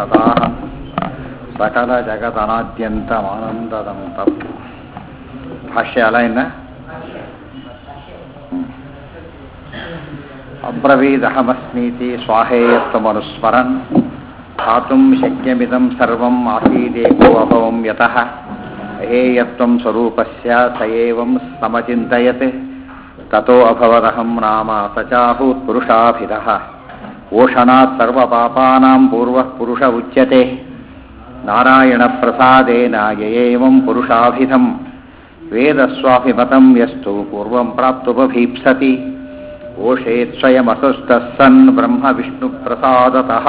ಸದಾಹಂ ಸಕಲ ಜಗದನಾದ್ಯಂತಮಾನಂದದಂ ತಪ್ಪು ಭಾಷ್ಯ ಅಲ್ಲ ಇನ್ನ ಅಬ್ರವೀದಹಮಸ್ಮೀತಿ ಸ್ವಾಹೇಯತ್ವಮನುಸ್ಮರನ್ ಧಾತುಂ ಶಕ್ಯಮಿದಂ ಸರ್ವಂ ಆಸೀದೇಕೋ ಅಭವಂ ಯತಃ ಅಹೇಯತ್ವಂ ಸ್ವರೂಪಸ್ಯ ಸ ಏವಂ ಸಮಚಿಂತಯತ್ ತತೋ ಅಭವದಹಂ ನಾಮ ಸಚಾಹೂತ್ ಪುರುಷಾಭಿದಃ ಓಷಣಾತ್ ಸರ್ವಪಾಪಾನಾಂ ಪೂರ್ವಃ ಪುರುಷ ಉಚ್ಯತೆ ನಾರಾಯಣಪ್ರಸಾದೇನ ಯಯೇವಂ ಪುರುಷಾಭಿಧಂ ವೇದಸ್ವಾಭಿಮತಂ ಯಸ್ತು ಪೂರ್ವಂ ಪ್ರಾಪ್ತುಪಭೀಪ್ಸತಿ ಓಷೇತ್ ಸ್ವಯಮಸುಸ್ತಃ ಸನ್ ಬ್ರಹ್ಮ ವಿಷ್ಣು ಪ್ರಸಾದತಃ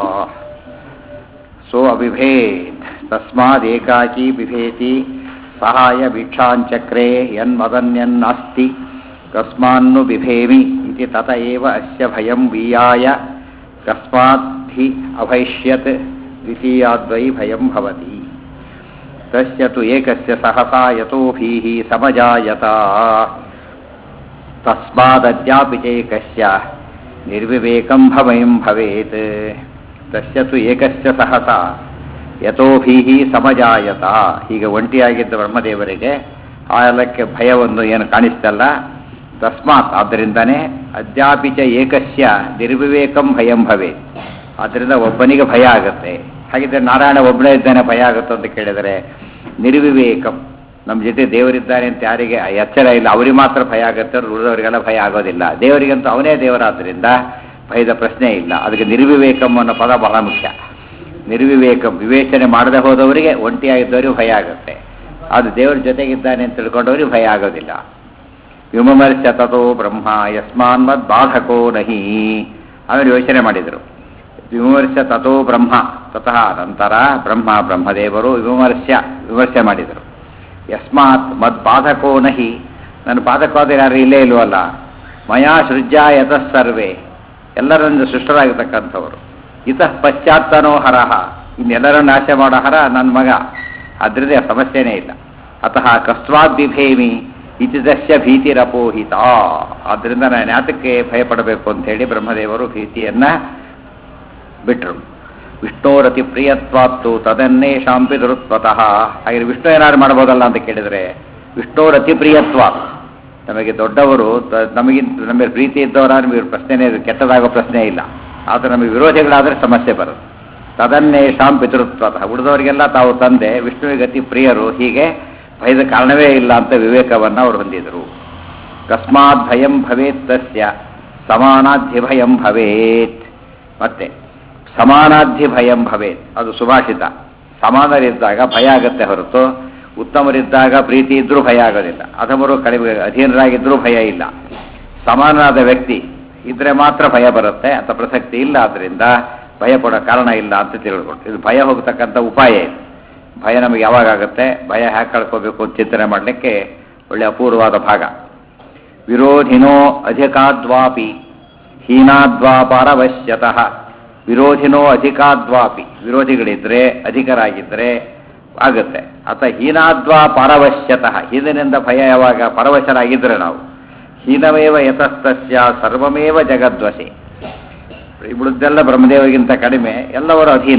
ಸೋ ಅಬಿಭೇತ್ ತಸ್ಮಾದೇಕಾಕಿ ಬಿಭೇತಿ ಸಹಾಯ ಭಿಕ್ಷಾಂಚಕ್ರೆ ಯನ್ಮದನ್ಯನ್ನಾಸ್ತಿ ಕಸ್ಮಾನ್ನು ಬಿಭೇಮಿ ಇತಿ ತತ ಏವ ಅಸ್ಯ ಭಯಂ ವೀಯಾಯ ಕಸ್ಮಾತ್ ಹಿ ಅಭೈಷ್ಯತ್ ದ್ವಿತೀಯಾದ್ವೈ ಭಯಂ ಭವತಿ ತಸ್ಯ ತು ಏಕಸ್ಯ ಸಹಸಾ ಯತೋಭೀಃ ಸಮಜಾಯತ ತಸ್ಮಾದದ್ಯಾಪಿ ಚೈಕಸ್ಯ ನಿರ್ವಿವೇಕಂ ಭವಯಂ ಭವೇತ್ ತಸ್ಯ ತು ಏಕಸ್ಯ ಸಹಸ ಯತೋಭೀಃ ಸಮಜಾಯತ ಹೀಗೆ ಒಂಟಿಯಾಗಿದ್ದ ಬ್ರಹ್ಮದೇವರಿಗೆ ಆ ಎಲ್ಲಕ್ಕೆ ಭಯವನ್ನು ಏನು ಕಾಣಿಸ್ತಲ್ಲ ತಸ್ಮಾತ್ ಆದ್ದರಿಂದನೇ ಅದ್ಯಾಪಿ ಚ ಏಕಸ್ಯ ನಿರ್ವಿವೇಕಂ ಭಯಂ ಭವೇತ್ ಆದ್ದರಿಂದ ಒಬ್ಬನಿಗೆ ಭಯ ಆಗುತ್ತೆ ಹಾಗಿದ್ರೆ ನಾರಾಯಣ ಒಬ್ಬನೇ ಇದ್ದಾನೆ ಭಯ ಆಗುತ್ತೆ ಅಂತ ಕೇಳಿದರೆ ನಿರ್ವಿವೇಕಂ ನಮ್ಮ ಜೊತೆ ದೇವರಿದ್ದಾನೆ ಅಂತ ಯಾರಿಗೆ ಎಚ್ಚರ ಇಲ್ಲ ಅವರಿಗೆ ಮಾತ್ರ ಭಯ ಆಗುತ್ತೆ ಉಳಿದವರಿಗೆಲ್ಲ ಭಯ ಆಗೋದಿಲ್ಲ ದೇವರಿಗಂತೂ ಅವನೇ ದೇವರಾದ್ದರಿಂದ ಭಯದ ಪ್ರಶ್ನೆ ಇಲ್ಲ ಅದಕ್ಕೆ ನಿರ್ವಿವೇಕಂ ಅನ್ನೋ ಪದ ಬಹಳ ಮುಖ್ಯ ನಿರ್ವಿವೇಕಂ ವಿವೇಚನೆ ಮಾಡದೆ ಹೋದವರಿಗೆ ಒಂಟಿಯಾಗಿದ್ದವರಿಗೆ ಭಯ ಆಗುತ್ತೆ ಅದು ದೇವರ ಜೊತೆಗಿದ್ದಾನೆ ಅಂತ ತಿಳ್ಕೊಂಡವರಿಗೆ ಭಯ ಆಗೋದಿಲ್ಲ ವಿಮರ್ಶ ತಥೋ ಬ್ರಹ್ಮ ಯಸ್ಮಾನ್ಮದ್ ಬಾಧಕೋ ನಹಿ ಆಮೇಲೆ ಯೋಚನೆ ಮಾಡಿದರು ವಿಮರ್ಶ ತಥೋ ಬ್ರಹ್ಮ ತತಃ ನಂತರ ಬ್ರಹ್ಮ ಬ್ರಹ್ಮದೇವರು ವಿಮರ್ಶ ವಿಮರ್ಶೆ ಮಾಡಿದರು ಯಸ್ಮಾತ್ ಮದ್ ಬಾಧಕೋ ನಹಿ ನನ್ನ ಬಾಧಕವಾದ ಯಾರು ಇಲ್ಲೇ ಇಲ್ವಲ್ಲ ಮಯಾ ಸೃಜ್ಯ ಯತಃ ಸರ್ವೇ ಎಲ್ಲರನ್ನು ಸೃಷ್ಟರಾಗಿರ್ತಕ್ಕಂಥವರು ಇತಃ ಪಶ್ಚಾತ್ತನೋ ಹರಹ ಇನ್ನೆಲ್ಲರನ್ನು ನಾಶ ಮಾಡೋ ಹರ ನನ್ನ ಮಗ ಅದರದೇ ಸಮಸ್ಯೆನೇ ಇಲ್ಲ ಅತಃ ಕಸ್ವಾದ್ ಬಿಭೇಮಿ ಇತಿದಸ್ಯ ಭೀತಿರಪೋಹಿತ ಆದ್ದರಿಂದ ನಾನು ಯಾತಕ್ಕೆ ಭಯಪಡಬೇಕು ಅಂತ ಹೇಳಿ ಬ್ರಹ್ಮದೇವರು ಭೀತಿಯನ್ನ ಬಿಟ್ಟರು ವಿಷ್ಣೋರತಿ ಪ್ರಿಯತ್ವಾತ್ತು ತದನ್ನೇ ಶಾಂಪಿತರುತ್ವತಃ ಹಾಗೆ ವಿಷ್ಣು ಏನಾದ್ರು ಮಾಡ್ಬೋದಲ್ಲ ಅಂತ ಕೇಳಿದರೆ ವಿಷ್ಣೋರತಿ ಪ್ರಿಯತ್ವ ನಮಗೆ ದೊಡ್ಡವರು ನಮಗಿಂತ ನಮಗೆ ಪ್ರೀತಿ ಇದ್ದವರ ನಮಗೆ ಪ್ರಶ್ನೆನೇ ಕೆಟ್ಟದಾಗೋ ಪ್ರಶ್ನೆ ಇಲ್ಲ ಆದರೆ ನಮಗೆ ವಿರೋಧಿಗಳಾದರೆ ಸಮಸ್ಯೆ ಬರುತ್ತೆ ತದನ್ನೇ ಶಾಂ ಪಿತೃತ್ವತಃ ಉಳಿದವರಿಗೆಲ್ಲ ತಾವು ತಂದೆ ವಿಷ್ಣುವಿಗೆ ಅತಿ ಪ್ರಿಯರು ಹೀಗೆ ಭಯದ ಕಾರಣವೇ ಇಲ್ಲ ಅಂತ ವಿವೇಕವನ್ನು ಅವರು ಹೊಂದಿದರು ಕಸ್ಮಾತ್ ಭಯಂ ಭವೇತ್ ತಸ್ಯ ಸಮಾನಾಧ್ಯ ಭಯಂ ಭವೇತ್ ಮತ್ತೆ ಸಮಾನಾಧ್ಯ ಭಯಂ ಭವೇತ್ ಅದು ಸುಭಾಷಿತ ಸಮಾನರಿದ್ದಾಗ ಭಯ ಆಗುತ್ತೆ ಹೊರತು ಉತ್ತಮರಿದ್ದಾಗ ಪ್ರೀತಿ ಇದ್ರೂ ಭಯ ಆಗೋದಿಲ್ಲ ಅಧಮರು ಕಡಿಮೆ ಅಧೀನರಾಗಿದ್ರೂ ಭಯ ಇಲ್ಲ ಸಮಾನರಾದ ವ್ಯಕ್ತಿ ಇದ್ರೆ ಮಾತ್ರ ಭಯ ಬರುತ್ತೆ ಅಂತ ಪ್ರಸಕ್ತಿ ಇಲ್ಲ ಆದ್ದರಿಂದ ಭಯ ಪಡೋ ಕಾರಣ ಇಲ್ಲ ಅಂತ ತಿಳ್ಕೊಂಡು ಇದು ಭಯ ಹೋಗ್ತಕ್ಕಂಥ ಉಪಾಯ ಇದೆ ಭಯ ನಮಗೆ ಯಾವಾಗ ಆಗುತ್ತೆ ಭಯ ಹ್ಯಾಕೆ ಕಳ್ಕೋಬೇಕು ಅಂತ ಚಿಂತನೆ ಮಾಡಲಿಕ್ಕೆ ಒಳ್ಳೆ ಅಪೂರ್ವವಾದ ಭಾಗ ವಿರೋಧಿನೋ ಅಧಿಕಾದ್ವಾಪಿ ಹೀನಾದ್ವಾಪಾರವಶ್ಯತಃ ವಿರೋಧಿನೋ ಅಧಿಕಾದ್ವಾಪಿ ವಿರೋಧಿಗಳಿದ್ರೆ ಅಧಿಕರಾಗಿದ್ದರೆ ಆಗುತ್ತೆ ಅಥ ಹೀನಾದ್ವಾ ಪರವಶ್ಯತಃ ಹೀನನಿಂದ ಭಯ ಯಾವಾಗ ಪರವಶರಾಗಿದ್ದರೆ ನಾವು ಹೀನಮೇವ ಯತಸ್ತಸ್ಯ ಸರ್ವಮೇವ ಜಗದ್ವಶೆ ಉಳಿದೆಲ್ಲ ಬ್ರಹ್ಮದೇವರಿಗಿಂತ ಕಡಿಮೆ ಎಲ್ಲವರು ಅಧೀನ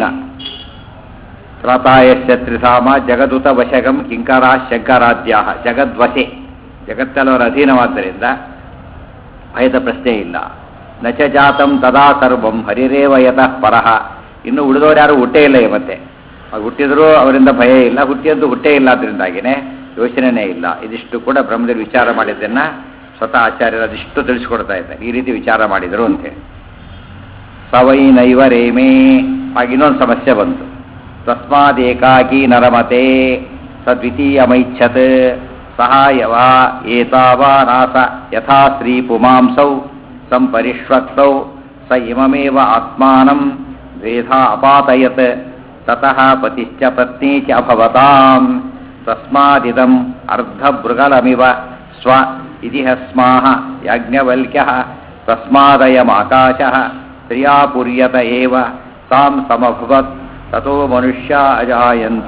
ತ್ರಾತಾಯಶ್ಚ ತ್ರಿಧಾಮ ಜಗದುತ ವಶಗಂ ಕಿಂಕರ ಶಂಕರಾದ್ಯ ಜಗದ್ವಶೆ ಜಗತ್ತೆಲ್ಲವರ ಅಧೀನವಾದ್ದರಿಂದ ಭಯದ ಪ್ರಶ್ನೆ ಇಲ್ಲ ನಚ ಜಾತಂ ತದಾ ಸರ್ವಂ ಹರಿರೇವ ಯತಃ ಪರಹ ಇನ್ನು ಉಳಿದವರು ಯಾರು ಹುಟ್ಟೇ ಇಲ್ಲ ಮತ್ತೆ ಹುಟ್ಟಿದರೂ ಅವರಿಂದ ಭಯ ಇಲ್ಲ ಹುಟ್ಟಿಯದ್ದು ಹುಟ್ಟೇ ಇಲ್ಲ ಅದರಿಂದಾಗಿನೇ ಯೋಚನೆನೇ ಇಲ್ಲ ಇದಿಷ್ಟು ಕೂಡ ಬ್ರಹ್ಮದೇವರು ವಿಚಾರ ಮಾಡಿದ್ದನ್ನ ಸ್ವತಃ ಆಚಾರ್ಯರು ಅದಿಷ್ಟು ತಿಳಿಸ್ಕೊಡ್ತಾ ಇದ್ದಾರೆ ಈ ರೀತಿ ವಿಚಾರ ಮಾಡಿದರು ಅಂತೇಳಿ ಸವೈ ನೈವ ರೇಮೇ ಆಗ ಇನ್ನೊಂದು ಸಮಸ್ಯೆ ಬಂತು ತಸ್ಮಾದೇಕಾಕಿ ನರಮತೆ ಸದ್ವಿತೀಯಮೈಚ್ಛತ್ ಸಹಾಯವ ಏತಾವಾ ನಾಸ ಯಥಾ ಶ್ರೀ ಪುಮಾಂಸೌ ಸಂಪರಿಷ್ವಕ್ತೌ ಸ ಇಮಮೇವ ಆತ್ಮಾನಂ ದ್ವೇಧಾ ಅಪಾತಯತ್ ತತಃ ಪತಿಶ್ಚ ಪತ್ನಿ ಚ ಅಭವತಾಂ ತಸ್ಮಾದಿದಂ ಅರ್ಧಭೃಗಲಮಿವ ಸ್ವ ಇತಿಹಸ್ಮಾಹ ಯಾಜ್ಞವಲ್ಕ್ಯಃ ತಸ್ಮಾದಯಮಾಕಾಶಃ ಸ್ತ್ರಿಯಾ ಪುರ್ಯತ ಏವ ತಾಂ ಸಮಭವತ್ ತಥೋ ಮನುಷ್ಯ ಅಜಾಯಂತ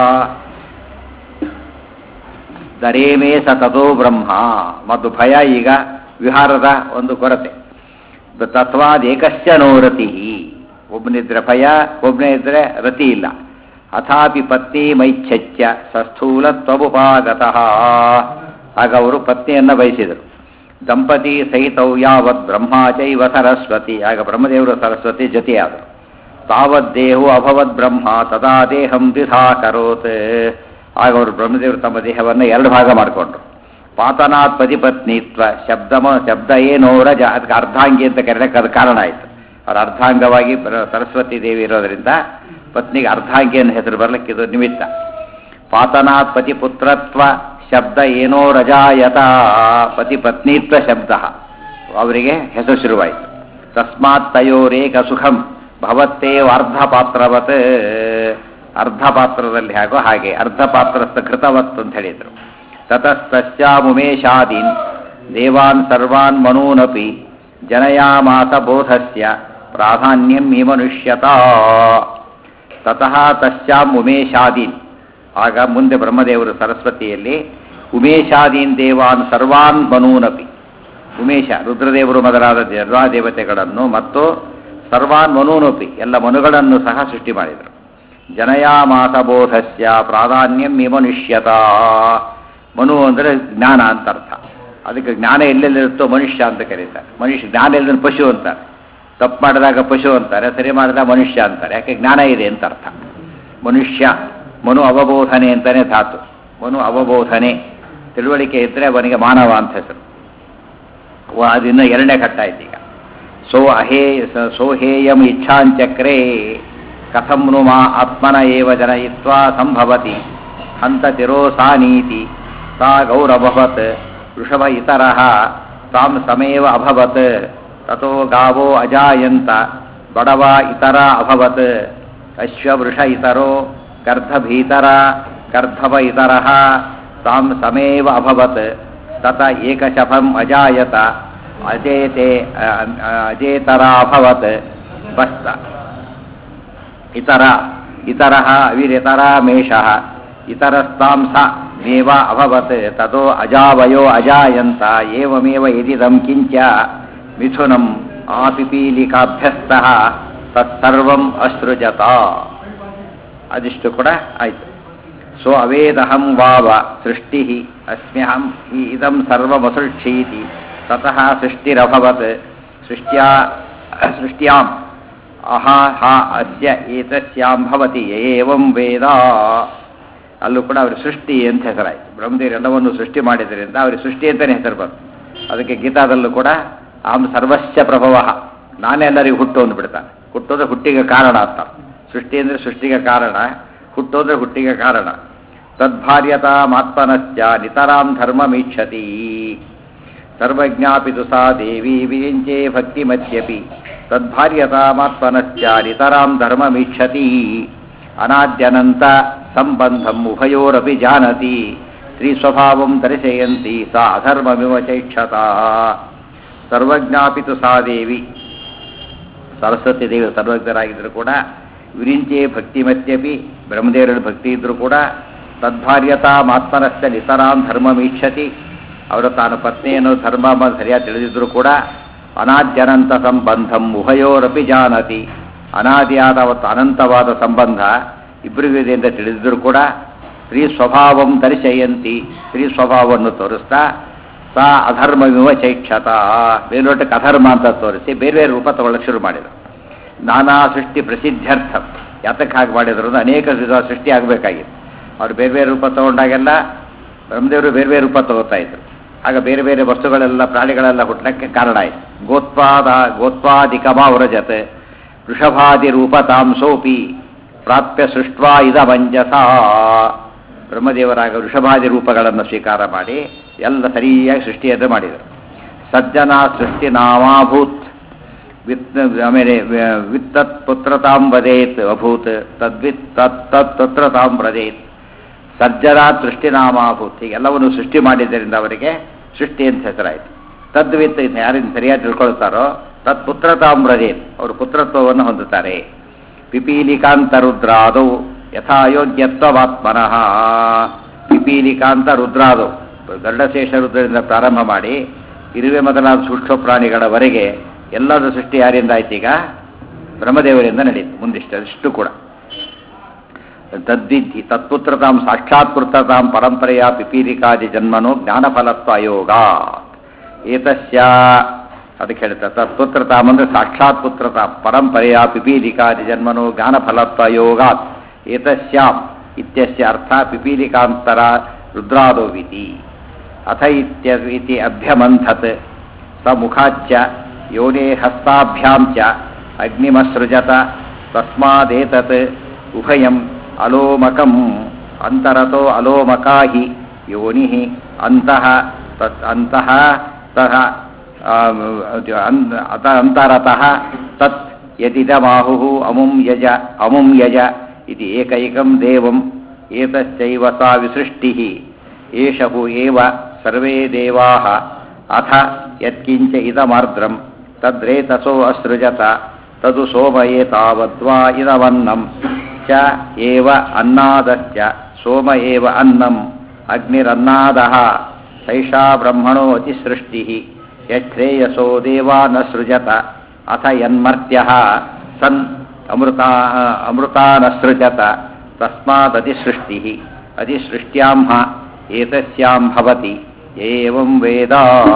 ದರೇಮೇ ಸ ತಥೋ ಬ್ರಹ್ಮ ಮತ್ತು ಭಯ ಈಗ ವಿಹಾರದ ಒಂದು ಕೊರತೆ ತತ್ವಾದೇಕಶ್ಚ ನೋರತಿ ಒಬ್ಬನಿದ್ರೆ ಭಯ ಒಬ್ಬನೇ ಇದ್ರೆ ರತಿ ಇಲ್ಲ ಅಥಾಪಿ ಪತ್ನಿ ಮೈಚ್ಛತ್ಯ ಸಸ್ಥೂಲ ತ್ವಬುಪಾಗತಃ ಆಗ ಅವರು ಪತ್ನಿಯನ್ನ ಬಯಸಿದರು ದಂಪತಿ ಸಹಿತೌ ಯಾವತ್ ಬ್ರಹ್ಮ ಚೈವ ಸರಸ್ವತಿ ಆಗ ಬ್ರಹ್ಮದೇವರು ಸರಸ್ವತಿ ಜೊತೆಯಾದರು ತಾವದ್ದೇಹು ಅಭವದ್ ಬ್ರಹ್ಮ ತದಾ ದೇಹಂ ದ್ವಿಧಾ ಕರೋತ್ ಆಗ ಅವರು ಬ್ರಹ್ಮದೇವರು ತಮ್ಮ ದೇಹವನ್ನು ಎರಡು ಭಾಗ ಮಾಡಿಕೊಂಡ್ರು ಪಾತನಾತ್ ಪತಿಪತ್ನಿತ್ವ ಶಬ್ದಮ ಶಬ್ದ ಏನೋ ರಜ ಅದಕ್ಕೆ ಅರ್ಧಾಂಗಿ ಅಂತ ಕರೆಯಕ್ಕೆ ಅದು ಕಾರಣ ಆಯಿತು ಅವ್ರ ಅರ್ಧಾಂಗವಾಗಿ ಬರ- ಸರಸ್ವತಿ ದೇವಿ ಇರೋದರಿಂದ ಪತ್ನಿಗೆ ಅರ್ಧಾಂಗಿ ಅನ್ನೋ ಹೆಸರು ಬರ್ಲಿಕ್ಕೆ ಇದು ನಿಮಿತ್ತ ಪಾತನಾತ್ ಪತಿಪುತ್ರತ್ವ ಶಬ್ದ ಏನೋ ರಜಾಯತ ಪತಿ ಪತ್ನಿತ್ವ ಶಬ್ದ ಅವರಿಗೆ ಹೆಸರು ಶುರುವಾಯಿತು ತಸ್ಮಾತ್ ತಯೋರೇಕ ಸುಖಂ ಭವತ್ತೇವ ಅರ್ಧ ಪಾತ್ರವತ್ ಅರ್ಧ ಪಾತ್ರದಲ್ಲಿ ಹಾಗೋ ಹಾಗೆ ಅರ್ಧ ಪಾತ್ರಸ್ಥ ಕೃತವತ್ ಅಂತ ಹೇಳಿದರು ತತಸ್ತಸ್ಯಾಮುಮೇಶಾದೀನ್ ದೇವಾನ್ ಸರ್ವಾನ್ ಮನೂನಪಿ ಜನಯಾಮಾಸ ಬೋಧಸ್ಯ ಪ್ರಾಧಾನ್ಯಂ ಈ ಮನುಷ್ಯತಾ ತತಃ ತಸ್ಯಾಂ ಉಮೇಶಾದೀನ್ ಆಗ ಮುಂದೆ ಬ್ರಹ್ಮದೇವರು ಸರಸ್ವತಿಯಲ್ಲಿ ಉಮೇಶಾದೀನ್ ದೇವಾನ್ ಸರ್ವಾನ್ ಮನೂನಪಿ ಉಮೇಶ ರುದ್ರದೇವರು ಮೊದಲಾದ ಎಲ್ಲ ದೇವತೆಗಳನ್ನು ಮತ್ತು ಸರ್ವಾನ್ ಮನೂನಪಿ ಎಲ್ಲ ಮನುಗಳನ್ನು ಸಹ ಸೃಷ್ಟಿ ಮಾಡಿದರು ಜನಯಾಮಾಸ ಬೋಧಸ್ಯ ಪ್ರಾಧಾನ್ಯಂ ಈ ಮನುಷ್ಯತಾ ಮನು ಅಂದರೆ ಜ್ಞಾನ ಅಂತ ಅರ್ಥ ಅದಕ್ಕೆ ಜ್ಞಾನ ಎಲ್ಲೆಲ್ಲಿರುತ್ತೋ ಮನುಷ್ಯ ಅಂತ ಕರೀತಾರೆ ಮನುಷ್ಯ ಜ್ಞಾನ ಎಲ್ಲ ಪಶು ಅಂತಾರೆ ತಪ್ಪು ಮಾಡಿದಾಗ ಪಶು ಅಂತಾರೆ ಸರಿ ಮಾಡಿದಾಗ ಮನುಷ್ಯ ಅಂತಾರೆ ಯಾಕೆ ಜ್ಞಾನ ಇದೆ ಅಂತ ಅರ್ಥ ಮನುಷ್ಯ ಮನು ಅವಬೋಧನೆ ಅಂತಾನೆ ಧಾತು ಮನು ಅವಬೋಧನೆ ತಿಳುವಳಿಕೆ ಇದ್ದರೆ ಅವನಿಗೆ ಮಾನವ ಅಂತ ಹೆಸರು ವ- ಅದು ಇನ್ನು ಎರಡನೇ ಘಟ್ಟ ಆಯ್ತು ಈಗ ಸೋ ಅಹೇ ಸ- ಸೋಹೇಯಂ ಇಚ್ಛಾಂಚಕ್ರೇ ಕಥಂ ನು ಮಾ ಆತ್ಮನ ಏವ ಜನಯಿತ್ವಾ ಸಂಭವತಿ ಹಂತ ತಿರೋಸಾನೀತಿ ಸಾ ಗೌರಭವತ್ ವೃಷಭ ಇತರಃ ತಾಂ ಸಮೇವ ಅಭವತ್ ತಥೋ ಗಾವೋ ಅಜಾಯಂತ ಬಡವ ಇತರ ಅಭವತ್ ಅಶ್ವವೃಷ ಇತರೋ ಗರ್ಧಭೀತರ ಗರ್ಧವ ಇತರಃ ತಾಂ ಸಮೇವ ಅಭವತ್ ತತ ಏಕಶಫಂ ಅಜಾಯತ ಅಜೇತೆ ಅಜೇತರ ಅಭವತ್ ಬಸ್ತ ಇತರ ಇತರ ಅವಿರಿತರ ಮೇಷ ಇತರಸ್ತಾಂ ಸ ಮೇವ ಅಭವತ್ ತದೋ ಅಜಾವಯೋ ಅಜಾಯಂತ ಏವಮೇವ ಯದಿದಂ ಕಿಂಚ ಮಿಥುನಂ ಆಪಿಪೀಲಿಕಾಭ್ಯಸ್ತಃ ತತ್ಸರ್ವಂ ಅಸೃಜತ ಅದಿಷ್ಟು ಕೂಡ ಆಯಿತು ಸೊ ಅವೇದಹಂ ವಾವ ಸೃಷ್ಟಿ ಅಸ್ಮ್ಯಹಂ ಹಿ ಇದಂ ಸರ್ವಮಸೃಕ್ಷೀತಿ ತತಃ ಸೃಷ್ಟಿರಭವತ್ ಸೃಷ್ಟ್ಯಾ ಸೃಷ್ಟ್ಯಾಂ ಅಹಾ ಹಾ ಅದ್ಯ ಏತಸ್ಯಾಂ ಭವತಿ ಏವಂ ವೇದ ಅಲ್ಲೂ ಕೂಡ ಅವ್ರ ಸೃಷ್ಟಿ ಅಂತ ಹೆಸರಾಯಿತು ಬ್ರಹ್ಮದೇವರು ಎಲ್ಲವನ್ನು ಸೃಷ್ಟಿ ಮಾಡಿದ್ರಿಂದ ಅವ್ರಿಗೆ ಸೃಷ್ಟಿ ಅಂತಲೇ ಹೆಸರು ಬಂತು ಅದಕ್ಕೆ ಗೀತಾದಲ್ಲೂ ಕೂಡ ಅಹಂ ಸರ್ವಸ್ಯ ಪ್ರಭವ ನಾನೇ ಎಲ್ಲರಿಗೂ ಹುಟ್ಟು ಅಂದ್ಬಿಡ್ತಾನೆ ಹುಟ್ಟೋದ್ರೆ ಹುಟ್ಟಿಗೆ ಕಾರಣ ಅಂತ ಸೃಷ್ಟಿ ಅಂದರೆ ಸೃಷ್ಟಿಗೆ ಕಾರಣ ಹುಟ್ಟೋದ್ರೆ ಹುಟ್ಟಿಗೆ ಕಾರಣ ತದ್ಭಾರ್ಯತಾ ಮಾತ್ಮನಶ್ಚ ನಿತರಾಂ ಧರ್ಮಮೀಕ್ಷತಿ ಸರ್ವಜ್ಞಾಪಿ ತು ಸಾ ದೇವಿ ವಿರಿಂಚೆ ಭಕ್ತಿಮತ್ಯಪಿ ತದ್ಭಾರ್ಯತಾಮಾತ್ಮನಶ್ಚ ನಿತರಾಂ ಧರ್ಮಮೀಕ್ಷತಿ ಅನಾದ್ಯನಂತ ಸಂಬಂಧಂ ಉಭಯೋರಪಿ ಜಾನತಿ ಸ್ತ್ರೀಸ್ವಭಾವಂ ದರ್ಶಯಂತಿ ಸಾ ಅಧರ್ಮಮಿವ ಚೈಕ್ಷತ ಸರ್ವಜ್ಞಾಪಿ ತು ಸಾ ದೇವಿ ಸರಸ್ವತಿ ದೇವಿ ಸರ್ವಜ್ಞರಾಗಿದ್ದರೂ ಕೂಡ ವಿರಿಂಚೆ ಭಕ್ತಿಮತ್ಯಪಿ ಬ್ರಹ್ಮದೇವರಲ್ಲಿ ಭಕ್ತಿ ಇದ್ದರೂ ಕೂಡ ತದ್ಭಾರ್ಯತಾ ಮಾತ್ಮನಶ್ಚ ನಿತರಾಂ ಧರ್ಮಮೀಕ್ಷತಿ ಅವರು ತಾನು ಪತ್ನಿಯನ್ನು ಧರ್ಮ ಮ- ಸರಿಯಾಗಿ ತಿಳಿದಿದ್ದರೂ ಕೂಡ ಅನಾದ್ಯನಂತ ಸಂಬಂಧಂ ಉಭಯೋರಪಿ ಜಾನತಿ ಅನಾದಿಯಾದ ಮತ್ತು ಅನಂತವಾದ ಸಂಬಂಧ ಇಬ್ಬರಿಗೂ ಇದೆ ಅಂತ ತಿಳಿದಿದ್ದರೂ ಕೂಡ ಸ್ತ್ರೀ ಸ್ವಭಾವಂ ದರ್ಶಯಂತಿ ಸ್ತ್ರೀ ಸ್ವಭಾವವನ್ನು ತೋರಿಸ್ತಾ ಸಾ ಅಧರ್ಮವಿವ ಚೈಕ್ಷತ ಮೇಲ್ನೋಟಕ್ಕೆ ಅಧರ್ಮ ಅಂತ ತೋರಿಸಿ ಬೇರೆ ಬೇರೆ ರೂಪ ತಗೊಳ್ಳಕ್ಕೆ ಶುರು ಮಾಡಿದರು ನಾನಾ ಸೃಷ್ಟಿ ಪ್ರಸಿದ್ಧ್ಯರ್ಥ ಯಾತಕ್ಕೆ ಹಾಗೆ ಮಾಡಿದ್ರು ಅಂದ್ರೆ ಅನೇಕ ವಿಧ ಸೃಷ್ಟಿ ಆಗಬೇಕಾಗಿತ್ತು ಅವ್ರು ಬೇರೆ ಬೇರೆ ರೂಪ ತಗೊಂಡಾಗೆಲ್ಲ ಬ್ರಹ್ಮದೇವರು ಬೇರೆ ಬೇರೆ ರೂಪ ತಗೋತಾ ಇದ್ರು ಆಗ ಬೇರೆ ಬೇರೆ ವಸ್ತುಗಳೆಲ್ಲ ಪ್ರಾಣಿಗಳೆಲ್ಲ ಹುಟ್ಟಲಿಕ್ಕೆ ಕಾರಣ ಆಯಿತು ಗೋತ್ಪಾದ ಗೋತ್ಪಾದಿಕಮಾವರಜತ್ ವೃಷಭಾದಿ ರೂಪ ತಾಂಸೋಪಿ ಪ್ರಾಪ್ಯ ಸೃಷ್ಟ್ವಾ ಇದ ಮಂಜಸ ಬ್ರಹ್ಮದೇವರಾಗ ವೃಷಭಾದಿ ರೂಪಗಳನ್ನು ಸ್ವೀಕಾರ ಮಾಡಿ ಎಲ್ಲ ಸರಿಯಾಗಿ ಸೃಷ್ಟಿಯನ್ನು ಮಾಡಿದರು ಸಜ್ಜನ ಸೃಷ್ಟಿ ನಾಮಾಭೂತ್ ವಿತ್ ಆಮೇಲೆ ವ- ವಿತ್ತತ್ ಪುತ್ರತಾಂ ವದೇತ್ ಅಭೂತ್ ತದ್ವಿತ್ ತತ್ ತತ್ ಪುತ್ರತಾಂ ವ್ರದೇತ್ ಸಜ್ಜನ ಸೃಷ್ಟಿನಾಮಾಭೂತ್ ಹೀಗೆಲ್ಲವನ್ನು ಸೃಷ್ಟಿ ಮಾಡಿದ್ದರಿಂದ ಅವರಿಗೆ ಸೃಷ್ಟಿ ಅಂತ ಹೆಸರಾಯಿತು ತದ್ವಿತ್ ಇದ್ನ ಯಾರಿಂದ ಸರಿಯಾಗಿ ತಿಳ್ಕೊಳ್ತಾರೋ ತತ್ ಪುತ್ರತಾಂ ವ್ರದೇತ್ ಅವರು ಪುತ್ರತ್ವವನ್ನು ಹೊಂದುತ್ತಾರೆ ಪಿಪೀಲಿಕಾಂತ ರುದ್ರಾದೌ ಯಥಾಯೋಗ್ಯತ್ವವಾತ್ಮನಃ ಪಿಪೀಲಿಕಾಂತ ರುದ್ರಾದೌ ಗರುಡಶೇಷ ರುದ್ರದಿಂದ ಪ್ರಾರಂಭ ಮಾಡಿ ಇರುವೆ ಮೊದಲಾದ ಸೂಕ್ಷ್ಮ ಪ್ರಾಣಿಗಳವರೆಗೆ ಎಲ್ಲದರ ಸೃಷ್ಟಿ ಯಾರಿಂದ ಆಯ್ತು ಈಗ ಬ್ರಹ್ಮದೇವರಿಂದ ನಡೀತು ಮುಂದಿಷ್ಟು ಅಷ್ಟು ಕೂಡ ತದ್ವಿಧಿ ತತ್ಪುತ್ರತಾಂ ಸಾಕ್ಷಾತ್ಪುತ್ರತಾಂ ಪರಂಪರೆಯ ಪಿಪೀಲಿಕಾದಿ ಜನ್ಮನೋ ಜ್ಞಾನಫಲತ್ವ ಅಯೋಗ ಏತಸ್ಯ ಅದಕ್ಕೆ ಹೇಳ್ತಾರೆ ತತ್ಪುತ್ರತಾಂ ಅಂದ್ರೆ ಸಾಕ್ಷಾತ್ ಪುತ್ರತಾಂ ಪರಂಪರೆಯ ಪಿಪೀಲಿಕಾದಿ ಜನ್ಮನೋ ಜ್ಞಾನಫಲತ್ವ ಯೋಗಾತ್ ಏತಸ್ಯಾಂ ಇತ್ಯಸ್ಯ ಅರ್ಥ ಪಿಪೀಲಿಕಾಂತರ ರುದ್ರಾದೋವಿತಿ ಅಥ ಇತ್ಯ ಇತಿ ಅಭ್ಯಮಂಥತ್ ಸ ಮುಖಾಚ್ಚ ಯೋನೇ ಹಸ್ತಾಭ್ಯಾಂ ಚ ಅಗ್ನಿಮಸೃಜತ ತಸ್ಮಾದೇತತ್ ಉಭಯಂ ಅಲೋಮಕಂ ಅಂತರತೋ ಅಲೋಮಕಾ ಹಿ ಯೋನಿ ಅಂತಃ ತತ್ ಅಂತಃ ತಃ ಆ, ಅನ್- ಅತ ಅಂತರತಃ ತತ್ ಯದಿದಮಾಹುಃ ಅಮುಂ ಯಜ ಅಮುಂ ಯಜ ಇತಿ ಏಕೈಕಂ ದೇವಂ ಏತಶ್ಚೈವ ಸಾ ವಿಸೃಷ್ಟಿಃ ಏಷಹು ಏವ ಸರ್ವೇ ದೇವಾಃ ಅಥ ಯತ್ಕಿಂಚ ಇದಮಾರ್ದ್ರಂ ತದ್ರೇತಸೋ ಅಸೃಜತ ತದು ಸೋಮಯೇ ತಾವದ್ವಾ ಇದವನ್ನಂ ಚ ಏವ ಅನ್ನಾದಶ್ಚ ಸೋಮ ಏವ ಅನ್ನಂ ಅಗ್ನಿರನ್ನಾದಃ ಸೈಷಾ ಬ್ರಹ್ಮಣೋ ಅತಿಸೃಷ್ಟಿಃ ಯಶ್ರೇಯಸೋ ದೇವಾ ನ ಸೃಜತ ಅಥ ಯನ್ಮರ್ತ್ಯಃ ಸನ್ ಅಮೃತಾ ಅಮೃತಾ ನ ಸೃಜತ ತಸ್ಮಾದತಿಸೃಷ್ಟಿಃ ಅತಿಸೃಷ್ಟ್ಯಾಂ ಹ ಏತಸ್ಯಾಂ ಭವತಿ ಏವಂ ವೇದ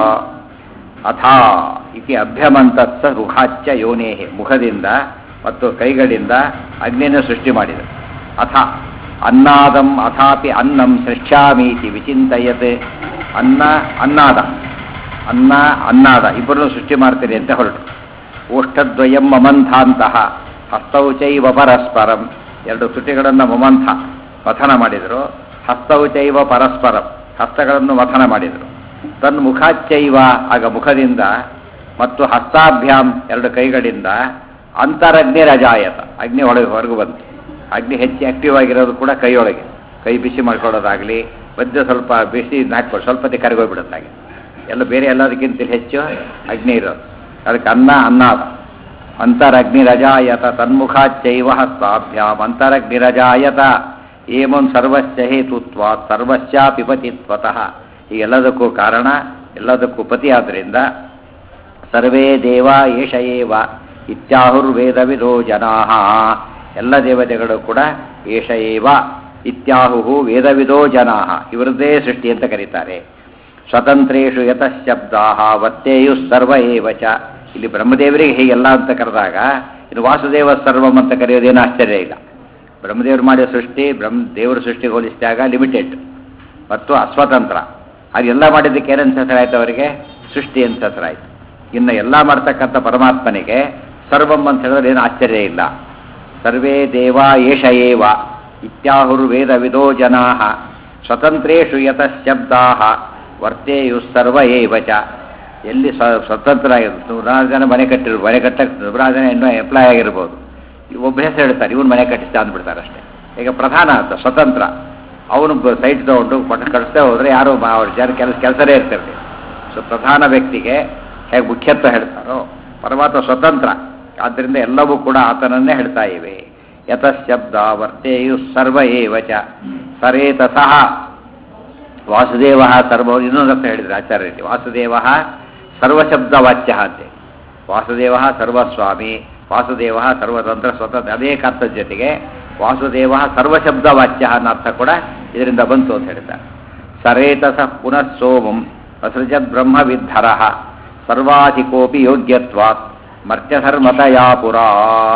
ಅಥ ಇತಿ ಅಭ್ಯಮಂತತ್ಸ ಮುಖಾಚ್ಯ ಯೋನೇ ಮುಖದಿಂದ ಮತ್ತು ಕೈಗಳಿಂದ ಅಗ್ನಿಯನ್ನು ಸೃಷ್ಟಿ ಮಾಡಿದರು ಅಥ ಅನ್ನಾದಂ ಅಥಾಪಿ ಅನ್ನಂ ಸೃಷ್ಟ್ಯಾಮೀತಿ ವಿಚಿಂತಯತ್ ಅನ್ನ ಅನ್ನಾದ ಅನ್ನ ಅನ್ನಾದ ಇಬ್ಬರನ್ನು ಸೃಷ್ಟಿ ಮಾಡ್ತೀರಿ ಅಂತ ಹೊರಟು ಓಷ್ಠದ್ವಯಂ ಮಮಂಥಾಂತಹ ಹಸ್ತೌ ಚೈವ ಪರಸ್ಪರಂ ಎರಡು ತುಟಿಗಳನ್ನು ಮಮಂಥ ಮಥನ ಮಾಡಿದರು ಹಸ್ತೌ ಚೈವ ಪರಸ್ಪರಂ ಹಸ್ತಗಳನ್ನು ಮಥನ ಮಾಡಿದರು ತನ್ಮುಖಾಚ್ಚೈವ ಆಗ ಮುಖದಿಂದ ಮತ್ತು ಹಸ್ತಾಭ್ಯಾಂ ಎರಡು ಕೈಗಳಿಂದ ಅಂತರಗ್ನಿ ರಜಾಯತ ಅಗ್ನಿ ಒಳಗೆ ಹೊರಗೆ ಬಂತು ಅಗ್ನಿ ಹೆಚ್ಚು ಆಕ್ಟಿವ್ ಆಗಿರೋದು ಕೂಡ ಕೈಯೊಳಗೆ ಕೈ ಬಿಸಿ ಮಾಡ್ಕೊಳ್ಳೋದಾಗಲಿ ಮಧ್ಯೆ ಸ್ವಲ್ಪ ಬಿಸಿ ಹಾಕ್ಬೋದು ಸ್ವಲ್ಪ ಹೊತ್ತಿಗೆ ಕರಗೋಗ್ಬಿಡುತ್ತಾಗೆ ಎಲ್ಲ ಬೇರೆ ಎಲ್ಲದಕ್ಕಿಂತ ಹೆಚ್ಚು ಅಗ್ನಿ ಇರೋದು ಅದಕ್ಕೆ ಅನ್ನ ಅನ್ನಾದ ಅಂತರಗ್ನಿ ರಜಾಯತ ತನ್ಮುಖಾಚ್ಚೈವ ಹಸ್ತಾಭ್ಯಾಂ ಅಂತರಗ್ನಿ ರಜಾಯತ ಏಮನ್ ಸರ್ವಸ್ಯ ಹೇತುತ್ವ ಸರ್ವಸ್ಯಾಪಿ ಪತಿತ್ವತಃ ಈ ಎಲ್ಲದಕ್ಕೂ ಕಾರಣ ಎಲ್ಲದಕ್ಕೂ ಪತಿ ಆದ್ದರಿಂದ ಸರ್ವೇ ದೇವ ಏಷ ಏವ ಇತ್ಯಾಹುರ್ವೇದವಿದೋ ಜನಾ ಎಲ್ಲ ದೇವತೆಗಳು ಕೂಡ ಏಷ ಏವ ಇತ್ಯಾಹು ವೇದವಿದೋ ಜನಾ ಇವರದ್ದೇ ಸೃಷ್ಟಿ ಅಂತ ಕರೀತಾರೆ ಸ್ವತಂತ್ರೇಷು ಯತಃಶಬ್ದಾ ವತ್ತೇಯು ಸರ್ವ ಏವ ಚ ಇಲ್ಲಿ ಬ್ರಹ್ಮದೇವರಿಗೆ ಹೀಗೆಲ್ಲ ಅಂತ ಕರೆದಾಗ ಇದು ವಾಸುದೇವ ಸರ್ವಂ ಅಂತ ಕರೆಯೋದೇನು ಆಶ್ಚರ್ಯ ಇಲ್ಲ ಬ್ರಹ್ಮದೇವರು ಮಾಡಿದ ಸೃಷ್ಟಿ ಬ್ರಹ್ಮ ದೇವರ ಸೃಷ್ಟಿಗೆ ಹೋಲಿಸಿದಾಗ ಲಿಮಿಟೆಡ್ ಮತ್ತು ಅಸ್ವತಂತ್ರ ಅದೆಲ್ಲ ಮಾಡಿದ್ದಕ್ಕೆ ಏನಂತ ಹೆಸರಾಯ್ತು ಅವರಿಗೆ ಸೃಷ್ಟಿ ಅಂತ ಹೆಸರಾಯ್ತು ಇನ್ನು ಎಲ್ಲ ಮಾಡ್ತಕ್ಕಂಥ ಪರಮಾತ್ಮನಿಗೆ ಸರ್ವಂ ಅಂತ ಹೇಳಿದ್ರೆ ಏನು ಆಶ್ಚರ್ಯ ಇಲ್ಲ ಸರ್ವೇ ದೇವ ಏಷ ಏವ ಇತ್ಯಾಹುರ್ವೇದವಿದೋ ಜನಾ ಸ್ವತಂತ್ರೇಷು ಯತಃಶಬ್ದಾ ವರ್ತೇಯು ಸರ್ವ ಏವ ಚ ಎಲ್ಲಿ ಸ್ವ- ಸ್ವತಂತ್ರ ಆಗಿರುತ್ತೆ ನೂರಾರು ಜನ ಮನೆ ಕಟ್ಟಿರು ಮನೆ ಕಟ್ಟಕ್ಕೆ ನೂರಾರು ಜನ ಇನ್ನೂ ಎಂಪ್ಲಾಯ್ ಆಗಿರ್ಬೋದು ಒಬ್ಬ ಹೆಸರು ಹೇಳ್ತಾರೆ ಇವನು ಮನೆ ಕಟ್ಟಿಸ್ತಾ ಅಂದ್ಬಿಡ್ತಾರೆ ಅಷ್ಟೇ ಈಗ ಪ್ರಧಾನ ಅಂತ ಸ್ವತಂತ್ರ ಅವನು ಸೈಟ್ ತಗೊಂಡು ಕೊಟ್ಟ ಕಳಿಸ್ತೇ ಹೋದ್ರೆ ಯಾರು ಮಾ- ಅವ್ರ ಜನ ಕೆಲಸ ಕೆಲಸನೇ ಇರ್ತಿರಲಿ ಸೊ ಪ್ರಧಾನ ವ್ಯಕ್ತಿಗೆ ಹೇಗೆ ಮುಖ್ಯತ್ವ ಹೇಳ್ತಾರೋ ಪರಮಾತ್ಮ ಸ್ವತಂತ್ರ ಆದ್ದರಿಂದ ಎಲ್ಲವೂ ಕೂಡ ಆತನನ್ನೇ ಹೇಳ್ತಾ ಇವೆ ಯತಃಶಬ್ದ ವರ್ತೇಯು ಸರ್ವ ಏವ ಚ ಸರೇತ ಸಹ ವಾಸುದೇವ ಸರ್ವ ಇನ್ನೊಂದು ಅರ್ಥ ಹೇಳಿದ್ರು ಆಚಾರ್ಯರಿಗೆ ವಾಸುದೇವ ಸರ್ವಶಬ್ದವಾಚ್ಯ ಅಂತೆ ವಾಸುದೇವ ಸರ್ವಸ್ವಾಮಿ ವಾಸುದೇವ ಸರ್ವತಂತ್ರ ಸ್ವತಂತ್ರ ಅದೇ ಅರ್ಥದ ಜೊತೆಗೆ ವಾಸುದೇವ ಸರ್ವಶಬ್ದವಾಚ್ಯ ಅನ್ನೋ ಅರ್ಥ ಕೂಡ ಇದರಿಂದ ಬಂತು ಅಂತ ಹೇಳ್ತಾರೆ ಸರೇತಸ ಪುನಃ ಸೋಮಂ ಅಸೃಜದ್ ಬ್ರಹ್ಮವಿದ್ಧರ ಸರ್ವಾಧಿಕೋಪಿ ಯೋಗ್ಯತ್ವಾತ್ ಮರ್ತ್ಯಧರ್ಮತಯಾ ಪುರಾ